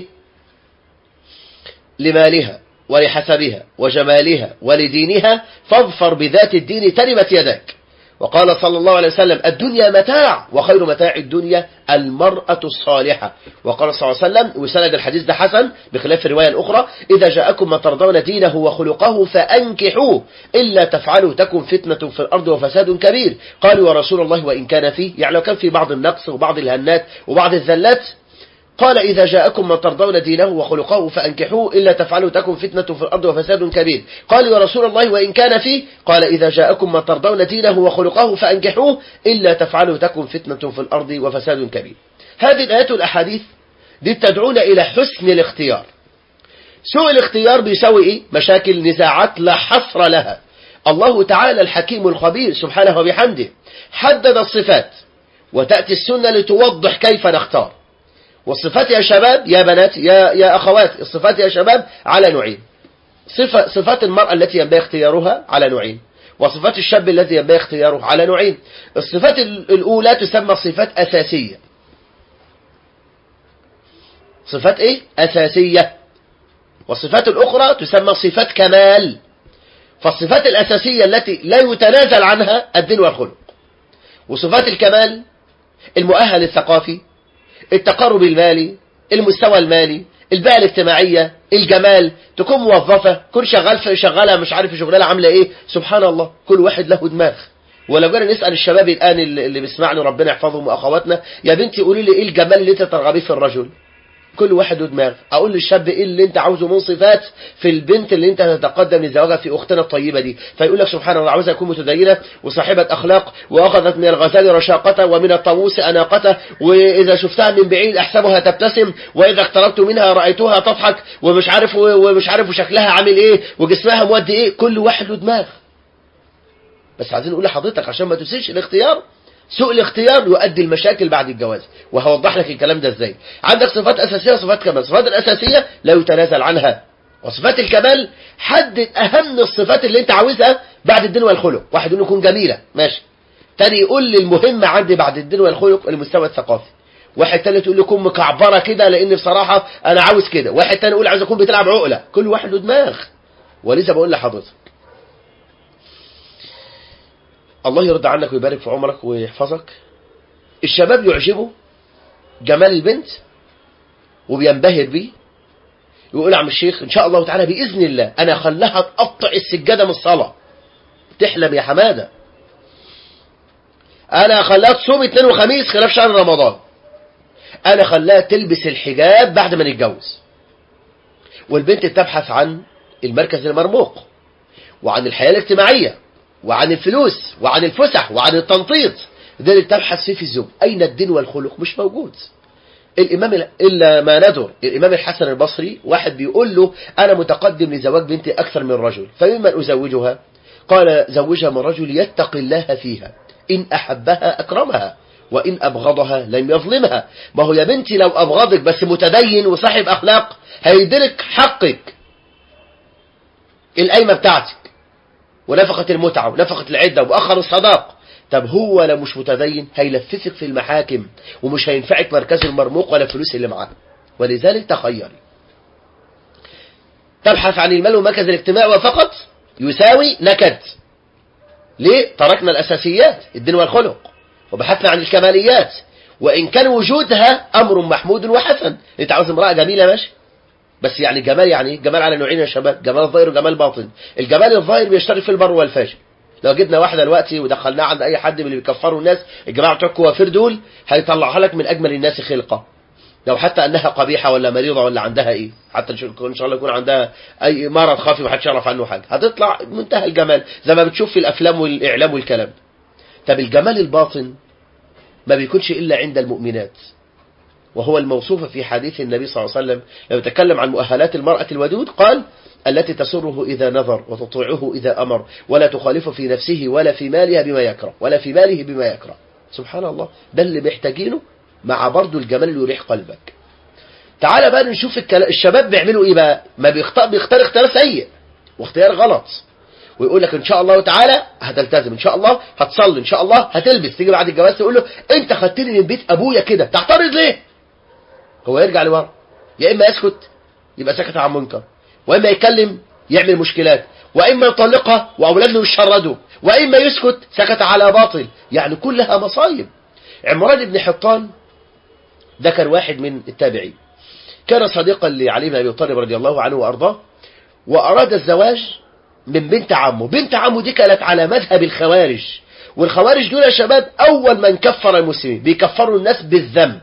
لمالها ولحسبها وجمالها ولدينها فاظفر بذات الدين تربت يداك وقال صلى الله عليه وسلم الدنيا متاع وخير متاع الدنيا المرأة الصالحة وقال صلى الله عليه وسلم وسند الحديث ده حسن بخلاف الرواية الأخرى إذا جاءكم من ترضون دينه وخلقه فأنكحوه إلا تفعلوا تكن فتنة في الأرض وفساد كبير قالوا ورسول الله وإن كان فيه يعني لو كان في بعض النقص وبعض الهنات وبعض الذلات قال إذا جاءكم من ترضون دينه وخلقه فأنكحوه إلا تفعلوا تكن فتنة في الأرض وفساد كبير قال يا رسول الله وإن كان فيه قال إذا جاءكم من ترضون دينه وخلقه فأنكحوه إلا تفعلوا تكن فتنة في الأرض وفساد كبير هذه الآيات والأحاديث دي تدعون إلى حسن الاختيار سوء الاختيار بيسوي إيه؟ مشاكل نزاعات لا حصر لها الله تعالى الحكيم الخبير سبحانه وبحمده حدد الصفات وتأتي السنة لتوضح كيف نختار والصفات يا شباب يا بنات يا يا أخوات الصفات يا شباب على نوعين صفة صفات المرأة التي ينبغي اختيارها على نوعين وصفات الشاب الذي ينبغي اختياره على نوعين الصفات ال- الأولى تسمى صفات أساسية صفات إيه؟ أساسية والصفات الأخرى تسمى صفات كمال فالصفات الأساسية التي لا يتنازل عنها الدين والخلق وصفات الكمال المؤهل الثقافي التقرب المالي المستوى المالي البيئة الاجتماعية الجمال تكون موظفة كل شغال في شغالة مش عارف شغلانة عاملة ايه سبحان الله كل واحد له دماغ ولو جينا نسأل الشباب الآن اللي اللي بيسمعني ربنا يحفظهم وأخواتنا يا بنتي قولي لي ايه الجمال اللي انت ترغبيه في الرجل كل واحد له دماغ اقول للشاب ايه اللي انت عاوزه من صفات في البنت اللي انت تتقدم لزواجها في اختنا الطيبه دي فيقول لك سبحان الله عاوزها تكون متدينه وصاحبه اخلاق واخذت من الغزال رشاقته ومن الطاووس اناقته واذا شفتها من بعيد احسبها تبتسم واذا اقتربت منها رايتها تضحك ومش عارف ومش عارف شكلها عامل ايه وجسمها مودي ايه كل واحد له دماغ بس عايزين نقول لحضرتك عشان ما تسيش الاختيار سوء الاختيار يؤدي المشاكل بعد الجواز وهوضح لك الكلام ده ازاي عندك صفات اساسيه وصفات كمال الصفات الاساسيه لا يتنازل عنها وصفات الكمال حدد اهم الصفات اللي انت عاوزها بعد الدين والخلق واحد يقول يكون جميله ماشي تاني يقول لي المهم عندي بعد الدين والخلق المستوى الثقافي واحد تالت يقول لي كون مكعبره كده لان بصراحه انا عاوز كده واحد تاني يقول عاوز اكون بتلعب عقله كل واحد له دماغ ولذا بقول لحضرتك الله يرضى عنك ويبارك في عمرك ويحفظك الشباب يعجبه جمال البنت وبينبهر بيه يقول يا عم الشيخ ان شاء الله تعالى باذن الله انا خلاها تقطع السجاده من الصلاه تحلم يا حماده انا خلاها تصوم اثنين وخميس خلاف شهر رمضان انا خلاها تلبس الحجاب بعد ما نتجوز والبنت بتبحث عن المركز المرموق وعن الحياه الاجتماعيه وعن الفلوس وعن الفسح وعن التنطيط ده اللي تبحث فيه في الزوج أين الدين والخلق مش موجود الإمام ال- إلا ما ندر الإمام الحسن البصري واحد بيقول له أنا متقدم لزواج بنتي أكثر من رجل فممن أزوجها قال زوجها من رجل يتقي الله فيها إن أحبها أكرمها وإن أبغضها لم يظلمها ما هو يا بنتي لو أبغضك بس متدين وصاحب أخلاق هيدرك حقك القايمة بتاعتك ونفقة المتعة ونفقة العدة وأخر الصداق طب هو لو مش متدين هيلففك في المحاكم ومش هينفعك مركز المرموق ولا الفلوس اللي معاه ولذلك تخيري تبحث عن المال والمركز الاجتماعي وفقط يساوي نكد ليه؟ تركنا الأساسيات الدين والخلق وبحثنا عن الكماليات وإن كان وجودها أمر محمود وحسن أنت عاوز امرأة جميلة ماشي بس يعني جمال يعني إيه؟ جمال على نوعين يا شباب جمال ظاهر وجمال باطن الجمال الظاهر بيشترك في البر والفاجر لو جبنا واحده دلوقتي ودخلناها عند اي حد من اللي بيكفروا الناس الجماعه بتوع الكوافير دول هيطلعها لك من اجمل الناس خلقه لو حتى انها قبيحه ولا مريضه ولا عندها ايه حتى ان شاء الله يكون عندها اي مرض خفي ومحدش يعرف عنه حاجه هتطلع منتهى الجمال زي ما بتشوف في الافلام والاعلام والكلام طب الجمال الباطن ما بيكونش الا عند المؤمنات وهو الموصوف في حديث النبي صلى الله عليه وسلم لما تكلم عن مؤهلات المرأة الودود قال التي تسره إذا نظر وتطيعه إذا أمر ولا تخالف في نفسه ولا في مالها بما يكره ولا في ماله بما يكره سبحان الله ده اللي محتاجينه مع برضو الجمال اللي يريح قلبك تعال بقى نشوف الكلا- الشباب بيعملوا ايه بقى ما بيختار بيختار اختيار سيء واختيار غلط ويقول لك ان شاء الله تعالى هتلتزم ان شاء الله هتصلي ان شاء الله هتلبس تيجي بعد الجواز تقول له انت خدتني من بيت ابويا كده تعترض ليه هو يرجع لورا يا اما يسكت يبقى سكت عن منكر واما يتكلم يعمل مشكلات واما يطلقها واولاده يشردوا واما يسكت سكت على باطل يعني كلها مصايب عمران بن حطان ده كان واحد من التابعين كان صديقا لعلي بن ابي طالب رضي الله عنه وارضاه واراد الزواج من بنت عمه بنت عمه دي كانت على مذهب الخوارج والخوارج دول يا شباب اول من كفر المسلمين بيكفروا الناس بالذنب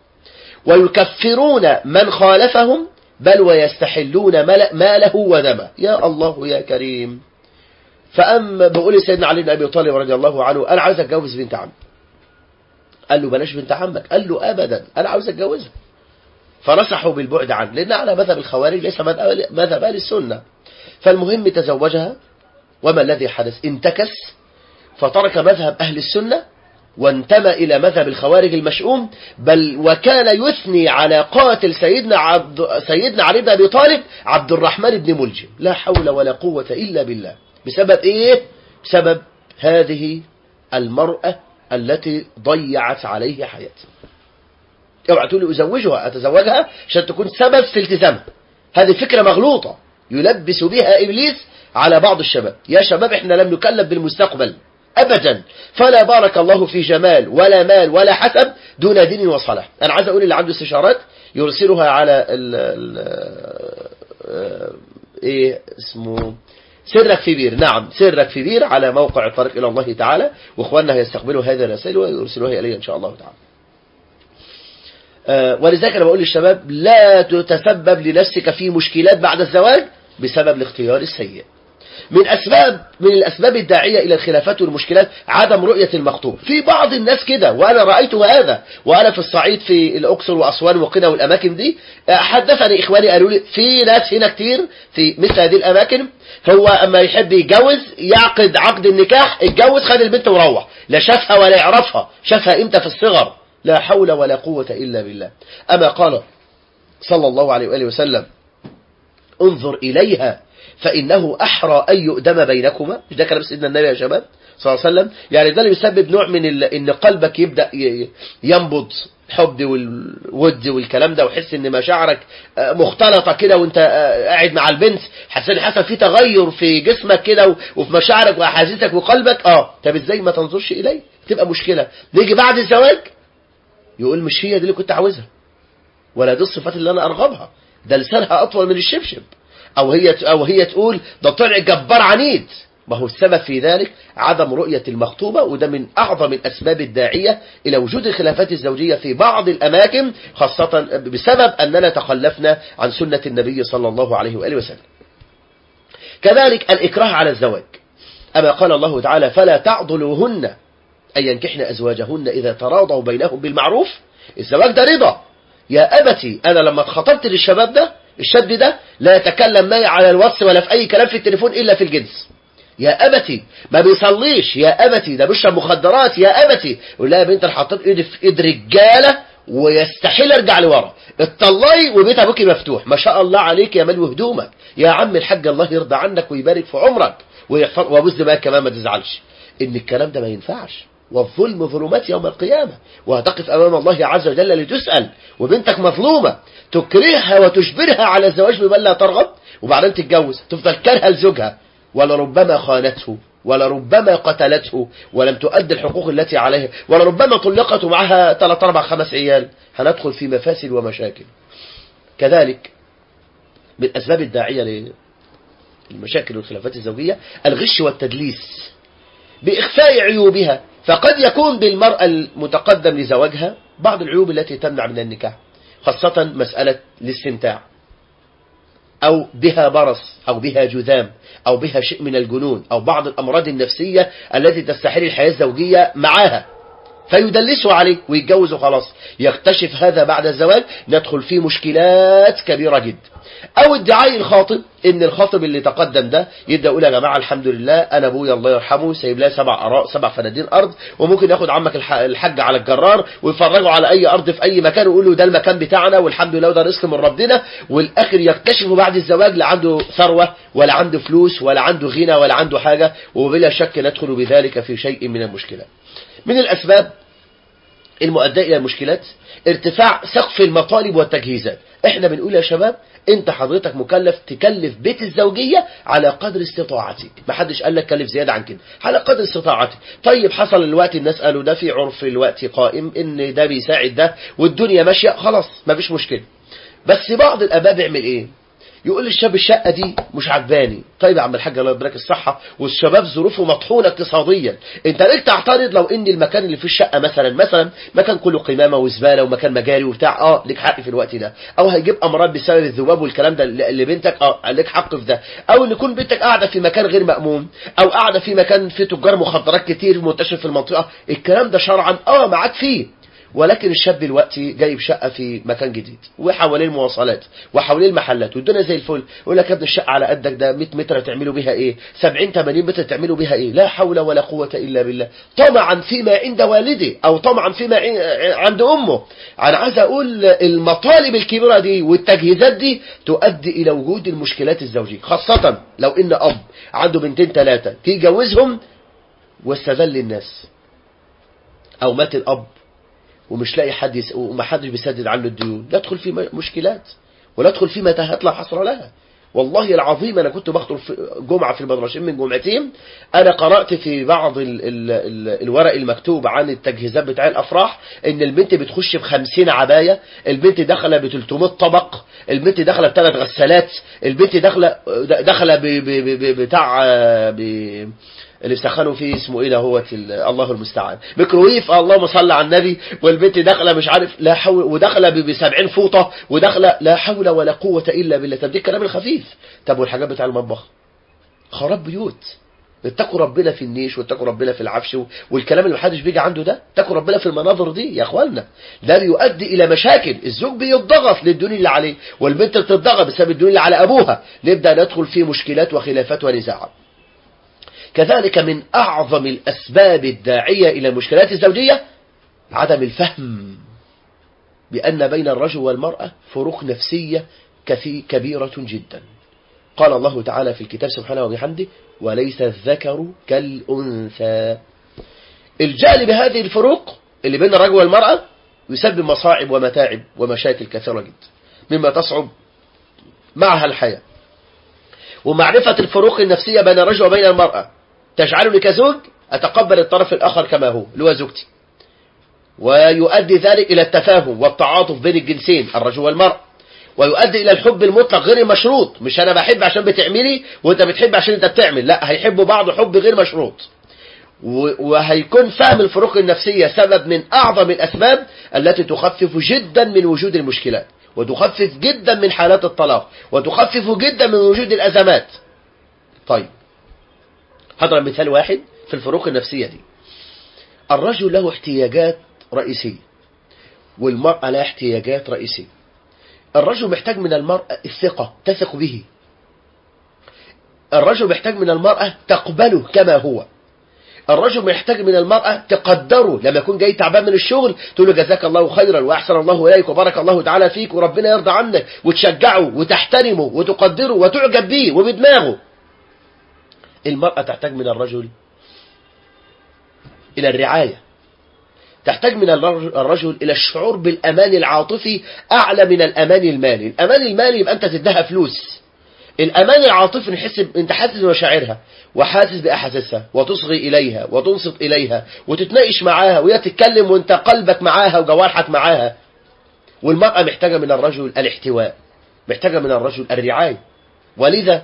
ويكفرون من خالفهم بل ويستحلون مل- ماله ودمه يا الله يا كريم فأما بقول سيدنا علي بن أبي طالب رضي الله عنه أنا عاوز أتجوز بنت عمي قال له بلاش بنت عمك قال له أبدا أنا عاوز أتجوزها فنصحوا بالبعد عنه لأن على مذهب الخوارج ليس مذهب مذهب أهل السنة فالمهم تزوجها وما الذي حدث انتكس فترك مذهب أهل السنة وانتمى إلى مذهب الخوارج المشؤوم بل وكان يثني على قاتل سيدنا عبد سيدنا علي بن أبي طالب عبد الرحمن بن ملجم لا حول ولا قوة إلا بالله بسبب إيه؟ بسبب هذه المرأة التي ضيعت عليه حياته اوعى تقول ازوجها اتزوجها عشان تكون سبب في التزامها هذه فكرة مغلوطة يلبس بها ابليس على بعض الشباب يا شباب احنا لم نكلف بالمستقبل ابدا فلا بارك الله في جمال ولا مال ولا حسب دون دين وصلاح انا عايز اقول اللي عنده استشارات يرسلها على ال ال ايه اسمه سرك في بير نعم سرك في بير على موقع الطريق إلى الله تعالى وإخواننا هيستقبلوا هذه الرسائل ويرسلوها إلي إن شاء الله تعالى آه ولذلك أنا بقول للشباب لا تتسبب لنفسك في مشكلات بعد الزواج بسبب الاختيار السيء من أسباب من الأسباب الداعية إلى الخلافات والمشكلات عدم رؤية المخطوب في بعض الناس كده وأنا رأيت هذا وأنا في الصعيد في الأقصر وأسوان وقنا والأماكن دي حدثني إخواني قالوا لي في ناس هنا كتير في مثل هذه الأماكن هو أما يحب يتجوز يعقد عقد النكاح اتجوز خد البنت وروح لا شافها ولا يعرفها شافها إمتى في الصغر لا حول ولا قوة إلا بالله أما قال صلى الله عليه وآله وسلم انظر إليها فإنه أحرى أن يؤدم بينكما مش ده كلام سيدنا النبي يا شباب صلى الله عليه وسلم يعني ده اللي يسبب نوع من ال... ان قلبك يبدأ ينبض الحب والود والكلام ده وحس ان مشاعرك مختلطة كده وانت قاعد مع البنت حسن حسن في تغير في جسمك كده وفي مشاعرك واحاسيسك وقلبك اه طب ازاي ما تنظرش اليه تبقى مشكلة نيجي بعد الزواج يقول مش هي دي اللي كنت عاوزها ولا دي الصفات اللي انا ارغبها ده لسانها اطول من الشبشب او هي او هي تقول ده طلع جبار عنيد ما هو السبب في ذلك عدم رؤية المخطوبة وده من أعظم الأسباب الداعية إلى وجود الخلافات الزوجية في بعض الأماكن خاصة بسبب أننا تخلفنا عن سنة النبي صلى الله عليه وآله وسلم كذلك الإكراه على الزواج أما قال الله تعالى فلا تعضلوهن أن ينكحن أزواجهن إذا تراضوا بينهم بالمعروف الزواج ده رضا يا أبتي أنا لما اتخطبت للشباب ده الشاب ده لا يتكلم معي على الواتس ولا في أي كلام في التليفون إلا في الجنس يا أبتي ما بيصليش يا أبتي ده بيشرب مخدرات يا أبتي يقول لها يا بنت انا حطيت ايدي في ايد رجالة ويستحيل ارجع لورا اطلعي وبيت ابوكي مفتوح ما شاء الله عليك يا ملو هدومك يا عم الحاج الله يرضى عنك ويبارك في عمرك ويحفظ وابوس دماغك كمان ما تزعلش ان الكلام ده ما ينفعش والظلم ظلمات يوم القيامة وهتقف أمام الله عز وجل لتسأل وبنتك مظلومة تكرهها وتجبرها على الزواج بمن لا ترغب وبعدين تتجوز تفضل كارهة لزوجها ولربما خانته ولربما قتلته ولم تؤدي الحقوق التي عليها ولربما طلقت معها 3 4 5 عيال هندخل في مفاسد ومشاكل كذلك من أسباب الداعية للمشاكل والخلافات الزوجية الغش والتدليس بإخفاء عيوبها فقد يكون بالمرأة المتقدم لزواجها بعض العيوب التي تمنع من النكاح خاصة مسألة الاستمتاع أو بها برص أو بها جذام أو بها شيء من الجنون أو بعض الأمراض النفسية التي تستحيل الحياة الزوجية معاها فيدلسوا عليه ويتجوزوا خلاص يكتشف هذا بعد الزواج ندخل في مشكلات كبيرة جدا او ادعاء الخاطب ان الخاطب اللي تقدم ده يبدا يقول يا جماعه الحمد لله انا ابويا الله يرحمه سايب لها سبع اراء سبع فنادين ارض وممكن ياخد عمك الحاج على الجرار ويفرجوا على اي ارض في اي مكان ويقول له ده المكان بتاعنا والحمد لله وده رزق من ربنا والاخر يكتشفوا بعد الزواج لا عنده ثروه ولا عنده فلوس ولا عنده غنى ولا عنده حاجه وبلا شك ندخل بذلك في شيء من المشكلات من الاسباب المؤدية إلى المشكلات ارتفاع سقف المطالب والتجهيزات احنا بنقول يا شباب انت حضرتك مكلف تكلف بيت الزوجية على قدر استطاعتك ما حدش قال لك كلف زيادة عن كده على قدر استطاعتك طيب حصل الوقت الناس قالوا ده في عرف الوقت قائم ان ده بيساعد ده والدنيا ماشية خلاص ما فيش مشكلة بس بعض الاباء بيعمل ايه يقول للشاب الشقة دي مش عجباني طيب يا عم الحاج الله يبارك الصحة والشباب ظروفه مطحونة اقتصاديا انت ليك تعترض لو ان المكان اللي في الشقة مثلا مثلا مكان كله قمامة وزبالة ومكان مجاري وبتاع اه ليك حق في الوقت ده او هيجيب امراض بسبب الذباب والكلام ده اللي بنتك اه ليك حق في ده او ان يكون بنتك قاعدة في مكان غير مأمون او قاعدة في مكان فيه تجار مخدرات كتير منتشر في المنطقة الكلام ده شرعا اه معاك فيه ولكن الشاب دلوقتي جايب شقة في مكان جديد وحواليه المواصلات وحواليه المحلات والدنيا زي الفل يقول لك يا ابني الشقة على قدك ده 100 متر تعملوا بيها ايه 70 80 متر تعملوا بيها ايه لا حول ولا قوة الا بالله طمعا فيما عند والده او طمعا فيما عند امه انا عايز اقول المطالب الكبيرة دي والتجهيزات دي تؤدي الى وجود المشكلات الزوجية خاصة لو ان اب عنده بنتين ثلاثة تيجوزهم واستذل الناس او مات الاب ومش لاقي حد يس... وما حدش بيسدد عنه الديون لا ادخل في م- مشكلات ولا ادخل في متاهات لا حصر لها والله العظيم انا كنت بخطر في جمعه في المدرسين من جمعتين انا قرات في بعض ال... ال... ال... الورق المكتوب عن التجهيزات بتاع الافراح ان البنت بتخش ب 50 عبايه البنت داخله ب 300 طبق البنت داخله بثلاث غسالات البنت داخله داخله ب... ب... ب... ب... بتاع ب... اللي سخنوا فيه اسمه ايه ده هو الله المستعان ميكرويف اللهم صل على النبي والبنت داخله مش عارف لا حول وداخله ب 70 فوطه وداخله لا حول ولا قوه الا بالله طب دي الكلام الخفيف طب والحاجات بتاع المطبخ خراب بيوت اتقوا ربنا في النيش واتقوا ربنا في العفش والكلام اللي محدش بيجي عنده ده اتقوا ربنا في المناظر دي يا اخوانا ده بيؤدي الى مشاكل الزوج بيتضغط للديون اللي عليه والبنت بتتضغط بسبب الديون اللي على ابوها نبدا ندخل في مشكلات وخلافات ونزاعات كذلك من أعظم الأسباب الداعية إلى المشكلات الزوجية عدم الفهم بأن بين الرجل والمرأة فروق نفسية كثي كبيرة جدا قال الله تعالى في الكتاب سبحانه وبحمده وليس الذكر كالأنثى الجهل بهذه الفروق اللي بين الرجل والمرأة يسبب مصاعب ومتاعب ومشاكل كثيرة جدا مما تصعب معها الحياة ومعرفة الفروق النفسية بين الرجل وبين المرأة تجعلني كزوج أتقبل الطرف الآخر كما هو اللي هو زوجتي ويؤدي ذلك إلى التفاهم والتعاطف بين الجنسين الرجل والمرأة ويؤدي إلى الحب المطلق غير المشروط مش أنا بحب عشان بتعملي وأنت بتحب عشان أنت بتعمل لا هيحبوا بعض حب غير مشروط وهيكون فهم الفروق النفسية سبب من أعظم الأسباب التي تخفف جدا من وجود المشكلات وتخفف جدا من حالات الطلاق وتخفف جدا من وجود الأزمات طيب هضرب مثال واحد في الفروق النفسية دي الرجل له احتياجات رئيسية والمرأة لها احتياجات رئيسية الرجل محتاج من المرأة الثقة تثق به الرجل محتاج من المرأة تقبله كما هو الرجل محتاج من المرأة تقدره لما يكون جاي تعبان من الشغل تقول له جزاك الله خيرا وأحسن الله إليك وبارك الله تعالى فيك وربنا يرضى عنك وتشجعه وتحترمه وتقدره وتعجب به وبدماغه المرأة تحتاج من الرجل إلى الرعاية تحتاج من الرجل إلى الشعور بالأمان العاطفي أعلى من الأمان المالي الأمان المالي يبقى أنت تديها فلوس الأمان العاطفي نحس أنت حاسس بمشاعرها وحاسس بأحاسيسها وتصغي إليها وتنصت إليها وتتناقش معاها وهي تتكلم وأنت قلبك معاها وجوارحك معاها والمرأة محتاجة من الرجل الاحتواء محتاجة من الرجل الرعاية ولذا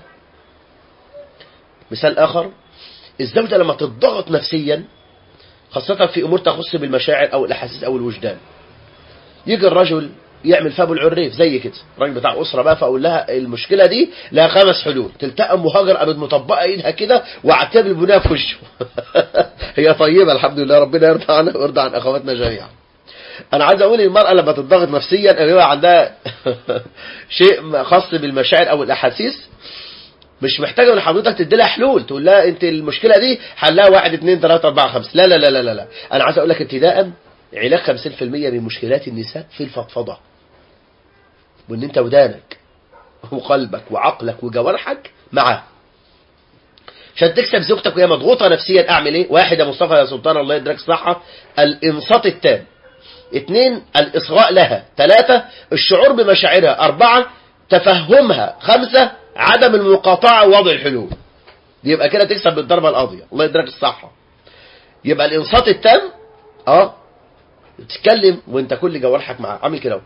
مثال آخر الزوجة لما تضغط نفسيا خاصة في أمور تخص بالمشاعر أو الأحاسيس أو الوجدان يجي الرجل يعمل فابو العريف زي كده راجل بتاع أسرة بقى فأقول لها المشكلة دي لها خمس حلول تلتقم مهاجر قامت مطبقة إيدها كده واعتبر البناء في وشه هي طيبة الحمد لله ربنا يرضى عنها ويرضى عن أخواتنا جميعا أنا عايز أقول المرأة لما تضغط نفسيا يبقى عندها شيء خاص بالمشاعر أو الأحاسيس مش محتاجة من حضرتك تدي لها حلول تقول لها انت المشكلة دي حلها واحد اثنين ثلاثة أربعة خمسة لا لا لا لا لا, لا. أنا عايز أقول لك ابتداء علاج 50% من مشكلات النساء في الفضفضة وان انت ودانك وقلبك وعقلك وجوارحك معاه عشان تكسب زوجتك وهي مضغوطة نفسيا اعمل ايه واحد يا مصطفى يا سلطان الله يدرك الصحة الانصات التام اثنين الاصغاء لها ثلاثة الشعور بمشاعرها اربعة تفهمها خمسة عدم المقاطعة ووضع الحلول يبقى كده تكسب بالضربة القاضية الله يدرك الصحة يبقى الانصات التام اه تتكلم وانت كل جوارحك معاه عامل كده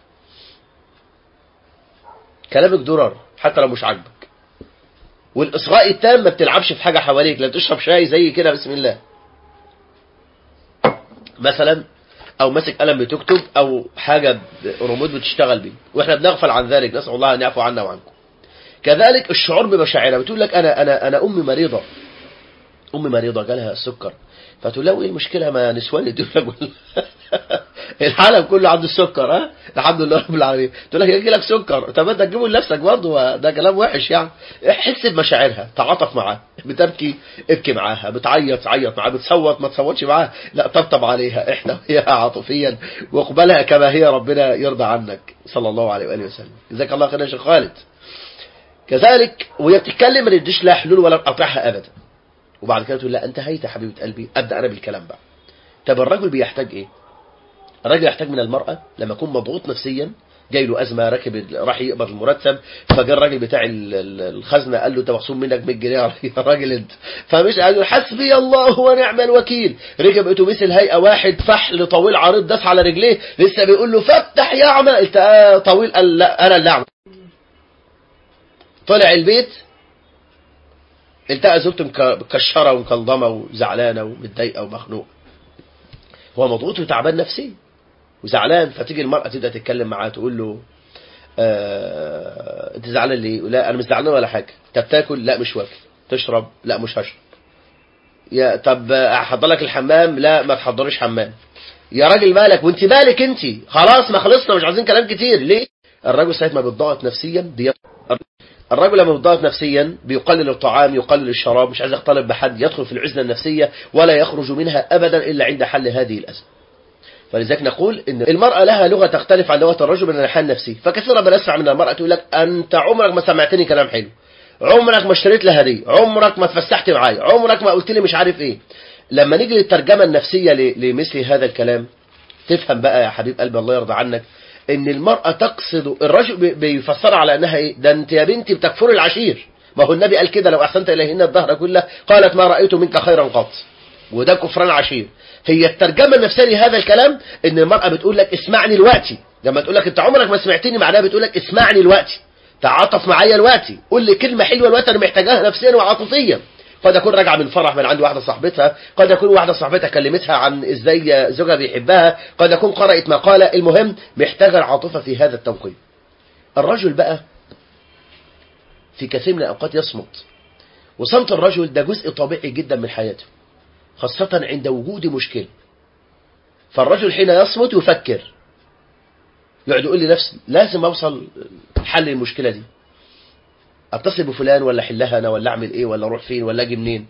كلامك درر حتى لو مش عاجبك والاصغاء التام ما بتلعبش في حاجه حواليك لا تشرب شاي زي كده بسم الله مثلا او ماسك قلم بتكتب او حاجه ريموت بتشتغل بيه واحنا بنغفل عن ذلك نسال الله ان يعفو عنا وعنكم كذلك الشعور بمشاعرها بتقول لك انا انا انا امي مريضه امي مريضه جالها السكر فتقول له ايه المشكله ما نسوان يدوا لك العالم كله عنده السكر ها الحمد لله رب العالمين تقول لك يجي لك سكر طب انت تجيبه لنفسك برضه ده كلام وحش يعني حس بمشاعرها تعاطف معاها بتبكي ابكي معاها بتعيط عيط معاها بتصوت ما تصوتش معاها لا طبطب عليها احنا وهي عاطفيا واقبلها كما هي ربنا يرضى عنك صلى الله عليه واله وسلم جزاك الله خير يا شيخ خالد كذلك وهي بتتكلم ما نديش لها حلول ولا نقاطعها ابدا وبعد كده تقول لا انتهيت يا حبيبه قلبي ابدا انا بالكلام بقى طب الرجل بيحتاج ايه الراجل يحتاج من المرأة لما يكون مضغوط نفسيا جاي له أزمة راكب راح يقبض المرتب فجاء الراجل بتاع ال- ال- الخزنة قال له انت مخصوم منك 100 جنيه يا راجل انت فمش قال له حسبي الله ونعم الوكيل ركب اتوبيس الهيئة واحد فحل طويل عريض داس على رجليه لسه بيقول له فتح يا اعمى انت آه طويل قال لا انا اللي اعمى طلع البيت التقى زوجته مك- مكشره ومكلضمه وزعلانه ومتضايقه ومخنوقه هو مضغوط وتعبان نفسيا وزعلان فتيجي المرأة تبدأ تتكلم معاه تقول له آه انت زعلان ليه؟ لا انا مش زعلان ولا حاجة طب تاكل؟ لا مش واكل تشرب؟ لا مش هشرب يا طب احضر لك الحمام؟ لا ما تحضريش حمام يا راجل مالك وانت مالك انت خلاص ما خلصنا مش عايزين كلام كتير ليه؟ الراجل ساعة ما بيتضغط نفسيا بي... الرجل لما بيتضغط نفسيا بيقلل الطعام يقلل الشراب مش عايز يختلط بحد يدخل في العزلة النفسية ولا يخرج منها أبدا إلا عند حل هذه الأزمة فلذلك نقول ان المرأة لها لغة تختلف عن لغة الرجل من الناحية النفسية فكثيرا ما نسمع من المرأة تقول لك انت عمرك ما سمعتني كلام حلو عمرك ما اشتريت لي هدية عمرك ما اتفسحت معايا عمرك ما قلت لي مش عارف ايه لما نيجي للترجمة النفسية ل- لمثل هذا الكلام تفهم بقى يا حبيب قلبي الله يرضى عنك ان المرأة تقصد الرجل بي- بيفسرها على انها ايه ده انت يا بنتي بتكفر العشير ما هو النبي قال كده لو احسنت اليهن الدهر كله قالت ما رأيت منك خيرا قط وده كفران عشير هي الترجمة النفسية لهذا الكلام ان المرأة بتقول لك اسمعني دلوقتي لما تقول لك انت عمرك ما سمعتني معناها بتقول لك اسمعني دلوقتي تعاطف معايا دلوقتي قول لي كلمة حلوة دلوقتي انا محتاجاها نفسيا وعاطفيا قد يكون راجعه من فرح من عند واحدة صاحبتها قد يكون واحدة صاحبتها كلمتها عن ازاي زوجها بيحبها قد يكون قرأت مقالة المهم محتاجة العاطفة في هذا التوقيت الرجل بقى في كثير من الأوقات يصمت وصمت الرجل ده جزء طبيعي جدا من حياته خاصة عند وجود مشكلة فالرجل حين يصمت يفكر يقعد يقول لنفسه لازم أوصل حل المشكلة دي اتصل بفلان ولا احلها انا ولا اعمل ايه ولا اروح فين ولا اجي منين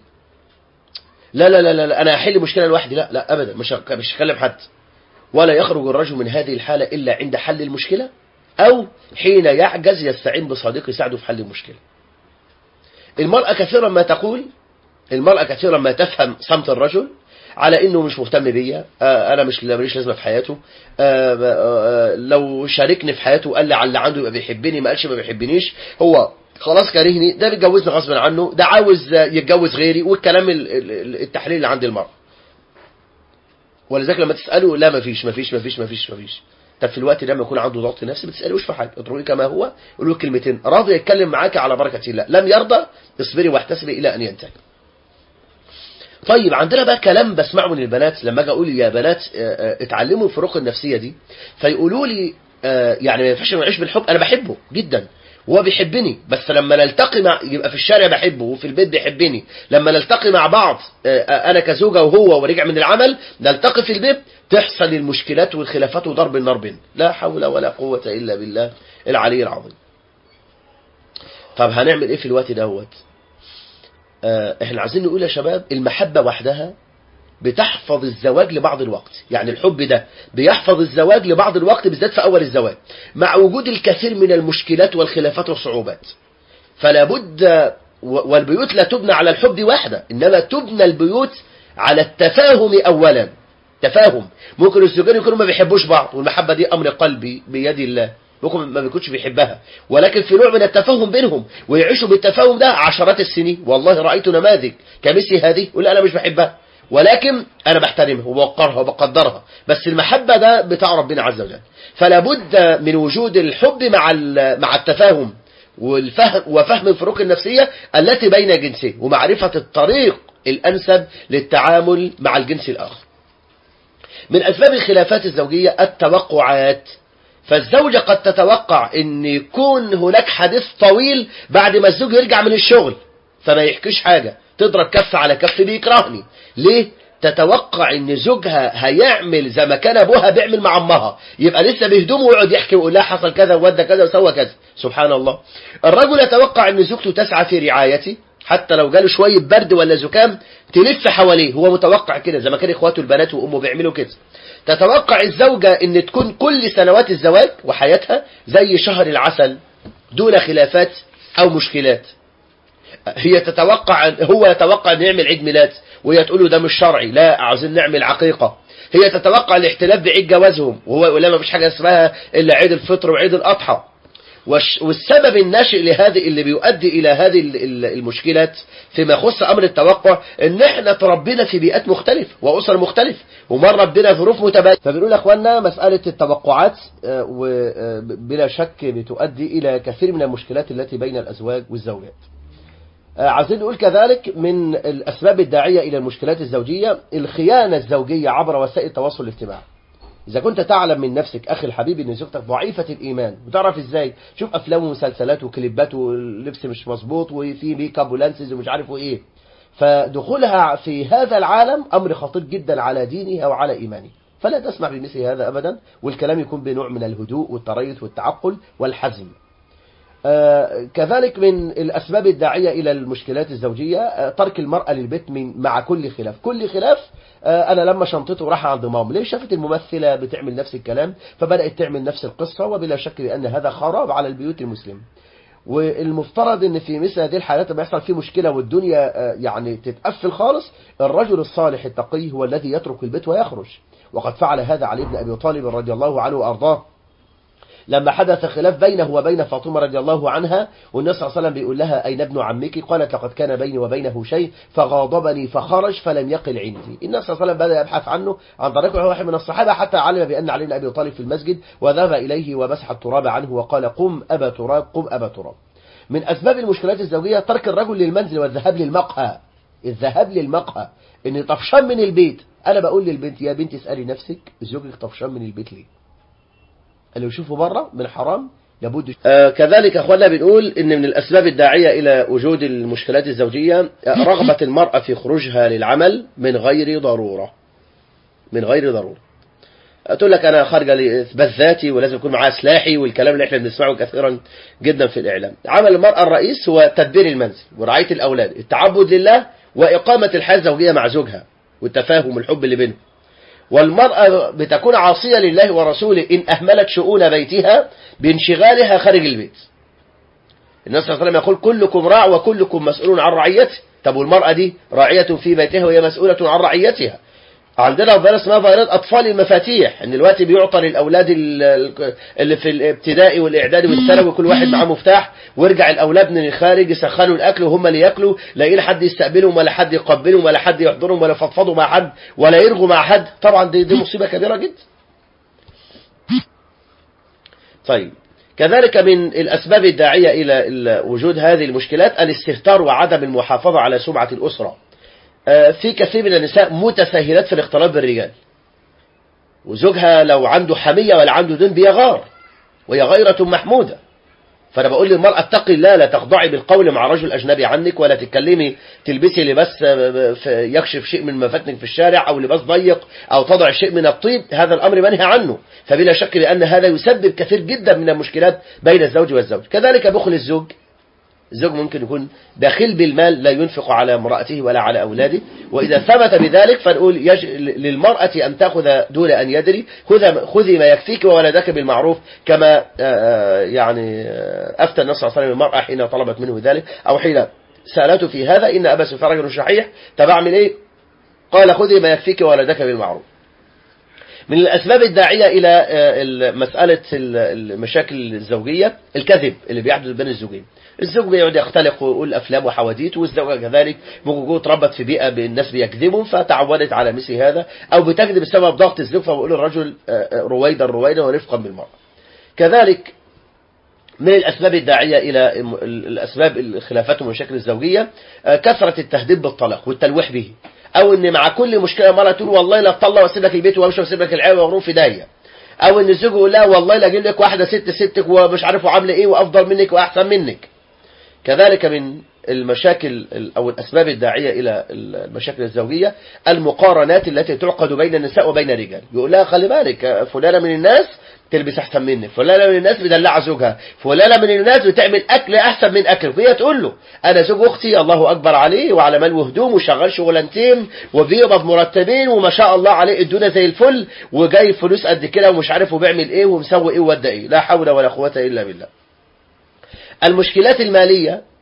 لا لا لا لا, لا انا هحل مشكله لوحدي لا لا ابدا مش هك- مش هكلم حد ولا يخرج الرجل من هذه الحاله الا عند حل المشكله او حين يعجز يستعين بصديق يساعده في حل المشكله المراه كثيرا ما تقول المراه كثيرا ما تفهم صمت الرجل على انه مش مهتم بيا آه، انا مش ماليش لازمه في حياته آه، آه، لو شاركني في حياته وقال لي على اللي عنده يبقى بيحبني ما قالش ما بيحبنيش هو خلاص كارهني ده بيتجوزني غصب عنه ده عاوز آه، يتجوز غيري والكلام ال- ال- التحليل اللي عند المرأة ولذلك لما تسأله لا ما فيش ما فيش ما فيش ما فيش ما فيش طب في الوقت ده لما يكون عنده ضغط نفسي ما تسألوش في حاجة اتركيه كما هو قول له كلمتين راضي يتكلم معاك على بركة الله لم يرضى اصبري واحتسبي إلى أن ينتهي طيب عندنا بقى كلام بسمعه من البنات لما اجي اقول يا بنات آه، آه، اتعلموا الفروق النفسيه دي فيقولوا لي آه، يعني ما ينفعش نعيش بالحب انا بحبه جدا وهو بيحبني بس لما نلتقي مع يبقى في الشارع بحبه وفي البيت بيحبني لما نلتقي مع بعض آه، آه، انا كزوجه وهو ورجع من العمل نلتقي في البيت تحصل المشكلات والخلافات وضرب النار بين لا حول ولا قوه الا بالله العلي العظيم طب هنعمل ايه في الوقت دوت آه، احنا عايزين نقول يا شباب المحبة وحدها بتحفظ الزواج لبعض الوقت يعني الحب ده بيحفظ الزواج لبعض الوقت بالذات في أول الزواج مع وجود الكثير من المشكلات والخلافات والصعوبات فلا بد و- والبيوت لا تبنى على الحب وحده إنما تبنى البيوت على التفاهم أولا تفاهم ممكن الزوجين يكونوا ما بيحبوش بعض والمحبة دي أمر قلبي بيد الله ممكن ما بيكونش بيحبها ولكن في نوع من التفاهم بينهم ويعيشوا بالتفاهم ده عشرات السنين والله رأيت نماذج كمثل هذه يقول أنا مش بحبها ولكن أنا بحترمها وبوقرها وبقدرها بس المحبة ده بتاع ربنا عز وجل فلا بد من وجود الحب مع ال- مع التفاهم والفهم وفهم الفروق النفسية التي بين جنسين ومعرفة الطريق الأنسب للتعامل مع الجنس الآخر من أسباب الخلافات الزوجية التوقعات فالزوجة قد تتوقع ان يكون هناك حديث طويل بعد ما الزوج يرجع من الشغل فما يحكيش حاجة تضرب كف على كف بيكرهني ليه؟ تتوقع ان زوجها هيعمل زي ما كان ابوها بيعمل مع امها يبقى لسه بهدومه ويقعد يحكي ويقول لها حصل كذا وودى كذا وسوى كذا سبحان الله الرجل يتوقع ان زوجته تسعى في رعايته حتى لو جاله شوية برد ولا زكام تلف حواليه هو متوقع كده زي ما كان اخواته البنات وامه بيعملوا كده تتوقع الزوجة ان تكون كل سنوات الزواج وحياتها زي شهر العسل دون خلافات او مشكلات هي تتوقع هو يتوقع ان يعمل عيد ميلاد وهي تقول له ده مش شرعي لا عاوزين نعمل عقيقة هي تتوقع الاحتلاف بعيد جوازهم وهو يقول لها ما فيش حاجة اسمها الا عيد الفطر وعيد الاضحى والش- والسبب الناشئ لهذه اللي بيؤدي إلى هذه ال- ال- المشكلات فيما يخص أمر التوقع إن إحنا تربينا في بيئات مختلفة وأسر مختلفة ومر بنا ظروف متباينة فبنقول يا أخوانا مسألة التوقعات آه، وب- بلا شك بتؤدي إلى كثير من المشكلات التي بين الأزواج والزوجات آه، عايزين نقول كذلك من الأسباب الداعية إلى المشكلات الزوجية الخيانة الزوجية عبر وسائل التواصل الاجتماعي إذا كنت تعلم من نفسك أخي الحبيب إن زوجتك ضعيفة الإيمان وتعرف إزاي شوف أفلام ومسلسلات وكليبات واللبس مش مظبوط وفي ميك اب ولانسز ومش عارف إيه فدخولها في هذا العالم أمر خطير جدا على دينها وعلى إيمانها فلا تسمع بمثل هذا أبدا والكلام يكون بنوع من الهدوء والتريث والتعقل والحزم آه، كذلك من الأسباب الداعية إلى المشكلات الزوجية آه، ترك المرأة للبيت من مع كل خلاف كل خلاف آه، أنا لما شنطته راح عند ماما ليه شافت الممثلة بتعمل نفس الكلام فبدأت تعمل نفس القصة وبلا شك بأن هذا خراب على البيوت المسلمة والمفترض ان في مثل هذه الحالات لما يحصل فيه مشكله والدنيا آه، يعني تتقفل خالص الرجل الصالح التقي هو الذي يترك البيت ويخرج وقد فعل هذا علي بن ابي طالب رضي الله عنه وارضاه لما حدث خلاف بينه وبين فاطمة رضي الله عنها والنبي صلى الله عليه وسلم بيقول لها أين ابن عمك قالت لقد كان بيني وبينه شيء فغاضبني فخرج فلم يقل عندي النبي صلى الله عليه وسلم بدأ يبحث عنه عن طريق واحد من الصحابة حتى علم بأن علي بن أبي طالب في المسجد وذهب إليه ومسح التراب عنه وقال قم أبا تراب قم أبا تراب من أسباب المشكلات الزوجية ترك الرجل للمنزل والذهاب للمقهى الذهاب للمقهى ان طفشان من البيت انا بقول للبنت يا بنتي اسالي نفسك زوجك طفشان من البيت ليه اللي يشوفه بره من حرام لابد آه كذلك اخوانا بنقول ان من الاسباب الداعيه الى وجود المشكلات الزوجيه آه، رغبه المراه في خروجها للعمل من غير ضروره من غير ضروره تقول لك انا خارجه لاثبات ذاتي ولازم يكون معايا سلاحي والكلام اللي احنا بنسمعه كثيرا جدا في الاعلام عمل المراه الرئيس هو تدبير المنزل ورعايه الاولاد التعبد لله واقامه الحياه الزوجيه مع زوجها والتفاهم والحب اللي بينهم والمرأة بتكون عاصية لله ورسوله إن أهملت شؤون بيتها بانشغالها خارج البيت النبي صلى الله عليه وسلم يقول كلكم راع وكلكم مسؤول عن رعيته طب والمرأة دي راعية في بيتها وهي مسؤولة عن رعيتها عندنا فيروس اسمها فيروس أطفال المفاتيح إن الوقت بيعطى للأولاد ال- ال- اللي في الابتدائي والإعدادي والثانوي كل واحد معاه مفتاح ويرجع الأولاد من الخارج يسخنوا الأكل وهم اللي ياكلوا لا يلاقي حد يستقبلهم ولا حد يقبلهم ولا حد يحضرهم ولا يفضفضوا مع حد ولا يرغوا مع حد طبعا دي, دي مصيبة كبيرة جدا طيب كذلك من الأسباب الداعية إلى إلى وجود هذه المشكلات الاستهتار وعدم المحافظة على سمعة الأسرة آه، في كثير من النساء متساهلات في الاختلاط بالرجال وزوجها لو عنده حمية ولا عنده دين بيغار وهي غيرة محمودة فأنا بقول للمرأة اتقي الله لا تخضعي بالقول مع رجل أجنبي عنك ولا تتكلمي تلبسي لباس آه، في- يكشف شيء من مفاتنك في الشارع أو لباس ضيق أو تضع شيء من الطيب هذا الأمر منهي عنه فبلا شك بأن هذا يسبب كثير جدا من المشكلات بين الزوج والزوج كذلك بخل الزوج الزوج ممكن يكون بخيل بالمال لا ينفق على امرأته ولا على أولاده وإذا ثبت بذلك فنقول يج... للمرأة أن تأخذ دون أن يدري خذ... خذي ما يكفيك وولدك بالمعروف كما آه، آه، يعني آه، أفتى النبي صلى الله عليه وسلم المرأة حين طلبت منه ذلك أو حين سألته في هذا إن أبا سفيان رجل شحيح طب أعمل إيه قال خذي ما يكفيك وولدك بالمعروف من الأسباب الداعية إلى آه، ال- مسألة ال- المشاكل الزوجية الكذب اللي بيحدث بين الزوجين الزوج بيقعد يختلق ويقول أفلام وحواديت والزوجة كذلك ممكن تكون اتربت في بيئة الناس بيكذبوا فتعودت على مثل هذا أو بتكذب بسبب ضغط الزوج فبيقول الرجل آه، آه، رويدا رويدا ورفقا بالمرأة كذلك من الأسباب الداعية إلى الم- ال- الأسباب الخلافات والمشاكل الزوجية آه، كثرة التهديد بالطلاق والتلويح به أو إن مع كل مشكلة مرة تقول والله لا تطلق واسيب لك البيت وامشي واسيب لك العيال واغروم في داهية أو إن الزوج يقول لا والله لا أجيب لك واحدة ست ستك ومش عارف عاملة إيه وأفضل منك وأحسن منك كذلك من المشاكل ال- أو الأسباب الداعية إلى المشاكل الزوجية المقارنات التي تعقد بين النساء وبين الرجال يقول لها خلي بالك فلانة من الناس تلبس أحسن منك فلانة من الناس بدلع زوجها فلانة من الناس بتعمل أكل أحسن من أكلك وهي تقول له أنا زوج أختي الله أكبر عليه وعلى مال وهدوم وشغال شغلانتين وبيقبض مرتبين وما شاء الله عليه الدنيا زي الفل وجاي فلوس قد كده ومش عارف وبيعمل إيه ومسوي إيه وودى إيه لا حول ولا قوة إلا بالله المشكلات المالية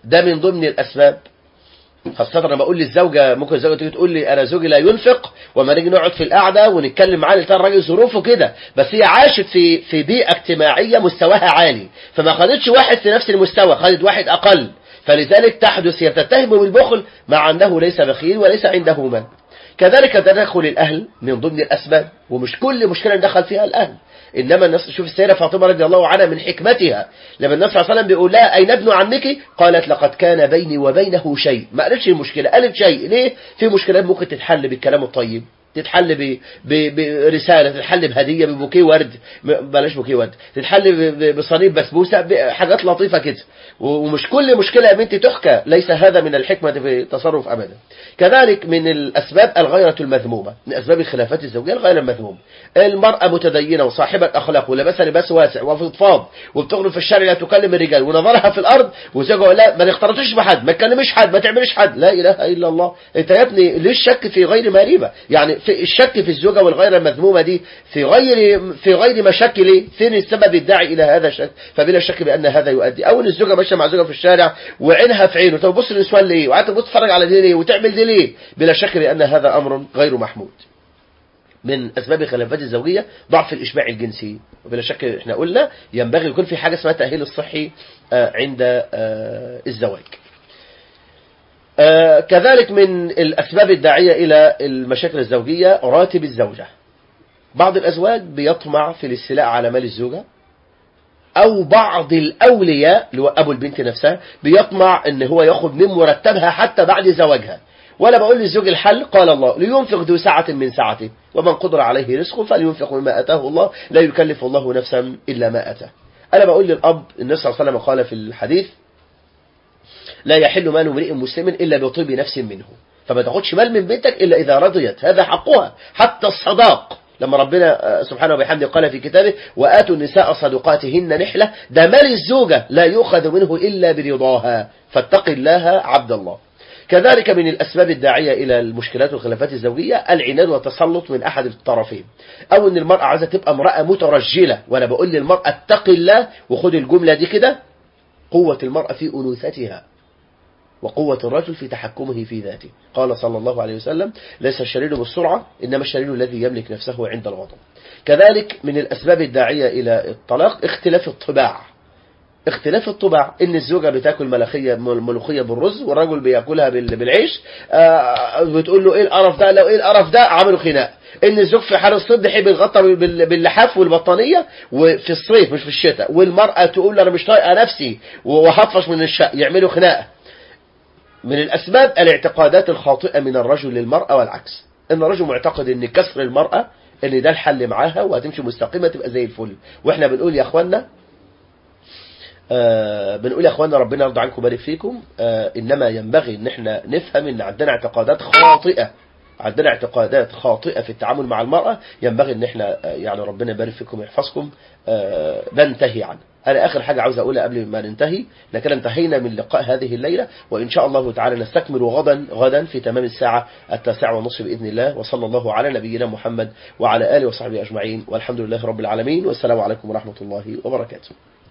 ده من ضمن الأسباب خاصة لما بقول للزوجة ممكن الزوجة تيجي تقول لي أنا زوجي لا ينفق وما نيجي نقعد في القعدة ونتكلم معاه لترى الراجل ظروفه كده بس هي عاشت في في بيئة اجتماعية مستواها عالي فما خدتش واحد في نفس المستوى خدت واحد أقل فلذلك تحدث هي تتهم بالبخل مع أنه ليس بخيل وليس عنده مال كذلك تدخل الأهل من ضمن الأسباب ومش كل مشكلة دخل فيها الأهل إنما الناس شوف السيدة فاطمة رضي الله عنها من حكمتها لما النبي صلى الله عليه وسلم بيقول لها أين ابن عمك قالت لقد كان بيني وبينه شيء ما قالتش المشكلة قالت شيء ليه في مشكلات ممكن تتحل بالكلام الطيب تتحل ب... ب... برسالة تتحل بهدية ببوكيه ورد م- بلاش بوكيه ورد تتحل ب... ب... بصليب بسبوسة بحاجات لطيفة كده و- ومش كل مشكلة يا بنتي تحكى ليس هذا من الحكمة في التصرف أبدا كذلك من الأسباب الغيرة المذمومة من أسباب الخلافات الزوجية الغيرة المذمومة المرأة متدينة وصاحبة أخلاق ولبسها لباس واسع وفضفاض وبتغرب في الشارع لا تكلم الرجال ونظرها في الأرض وزوجها يقول لا ما تختلطيش بحد ما تكلميش حد ما تعمليش حد لا إله إلا الله أنت يا ابني ليه الشك في غير ما ريبة يعني في الشك في الزوجة والغيرة المذمومة دي في غير في غير مشاكل ليه؟ فين السبب الداعي إلى هذا الشك فبلا شك بأن هذا يؤدي أو إن الزوجة ماشية مع زوجها في الشارع وعينها في عينه طب بص للنسوان ليه وقعدت تبص تتفرج على دي ليه وتعمل دي ليه بلا شك بأن هذا أمر غير محمود من أسباب الخلافات الزوجية ضعف الإشباع الجنسي وبلا شك احنا قلنا ينبغي يكون في حاجة اسمها تأهيل الصحي آه، عند آه، الزواج آه، كذلك من الأسباب الداعية إلى المشاكل الزوجية راتب الزوجة بعض الأزواج بيطمع في الاستيلاء على مال الزوجة أو بعض الأولياء اللي هو أبو البنت نفسها بيطمع إن هو ياخد من مرتبها حتى بعد زواجها ولا بقول للزوج الحل قال الله لينفق ذو سعة من سعته ومن قدر عليه رزقه فلينفق مما أتاه الله لا يكلف الله نفسا إلا ما أتاه أنا بقول للأب النبي صلى الله عليه وسلم قال في الحديث لا يحل مال امرئ مسلم إلا بطيب نفس منه فما تاخدش مال من بنتك إلا إذا رضيت هذا حقها حتى الصداق لما ربنا آه، سبحانه وبحمده قال في كتابه وآتوا النساء صدقاتهن نحلة ده مال الزوجة لا يؤخذ منه إلا برضاها فاتق الله عبد الله كذلك من الأسباب الداعية إلى المشكلات والخلافات الزوجية العناد والتسلط من أحد الطرفين أو أن المرأة عايزة تبقى امرأة مترجلة وأنا بقول للمرأة اتق الله وخد الجملة دي كده قوة المرأة في أنوثتها وقوة الرجل في تحكمه في ذاته قال صلى الله عليه وسلم ليس الشرير بالسرعة إنما الشرير الذي يملك نفسه عند الغضب كذلك من الأسباب الداعية إلى الطلاق اختلاف الطباع اختلاف الطباع ان الزوجه بتاكل ملوخيه ملوخيه بالرز والرجل بياكلها بال- بالعيش آه، بتقول له ايه القرف ده لو ايه القرف ده عملوا خناق ان الزوج في حال الصيف بيحب يتغطى بال- باللحاف والبطانيه وفي الصيف مش في الشتاء والمراه تقول انا مش طايقه نفسي وهطفش من الشقه يعملوا خناقه من الأسباب الاعتقادات الخاطئة من الرجل للمرأة والعكس إن الرجل معتقد إن كسر المرأة إن ده الحل معاها وهتمشي مستقيمة تبقى زي الفل وإحنا بنقول يا أخوانا آه بنقول يا أخوانا ربنا يرضى عنكم ويبارك فيكم آه إنما ينبغي إن إحنا نفهم إن عندنا اعتقادات خاطئة عندنا اعتقادات خاطئة في التعامل مع المرأة ينبغي ان احنا آه، يعني ربنا يبارك فيكم ويحفظكم آه، ننتهي عنه انا اخر حاجة عاوز اقولها قبل ما ننتهي احنا كده انتهينا من لقاء هذه الليلة وان شاء الله تعالى نستكمل غدا غدا في تمام الساعة التاسعة ونصف باذن الله وصلى الله على نبينا محمد وعلى اله وصحبه اجمعين والحمد لله رب العالمين والسلام عليكم ورحمة الله وبركاته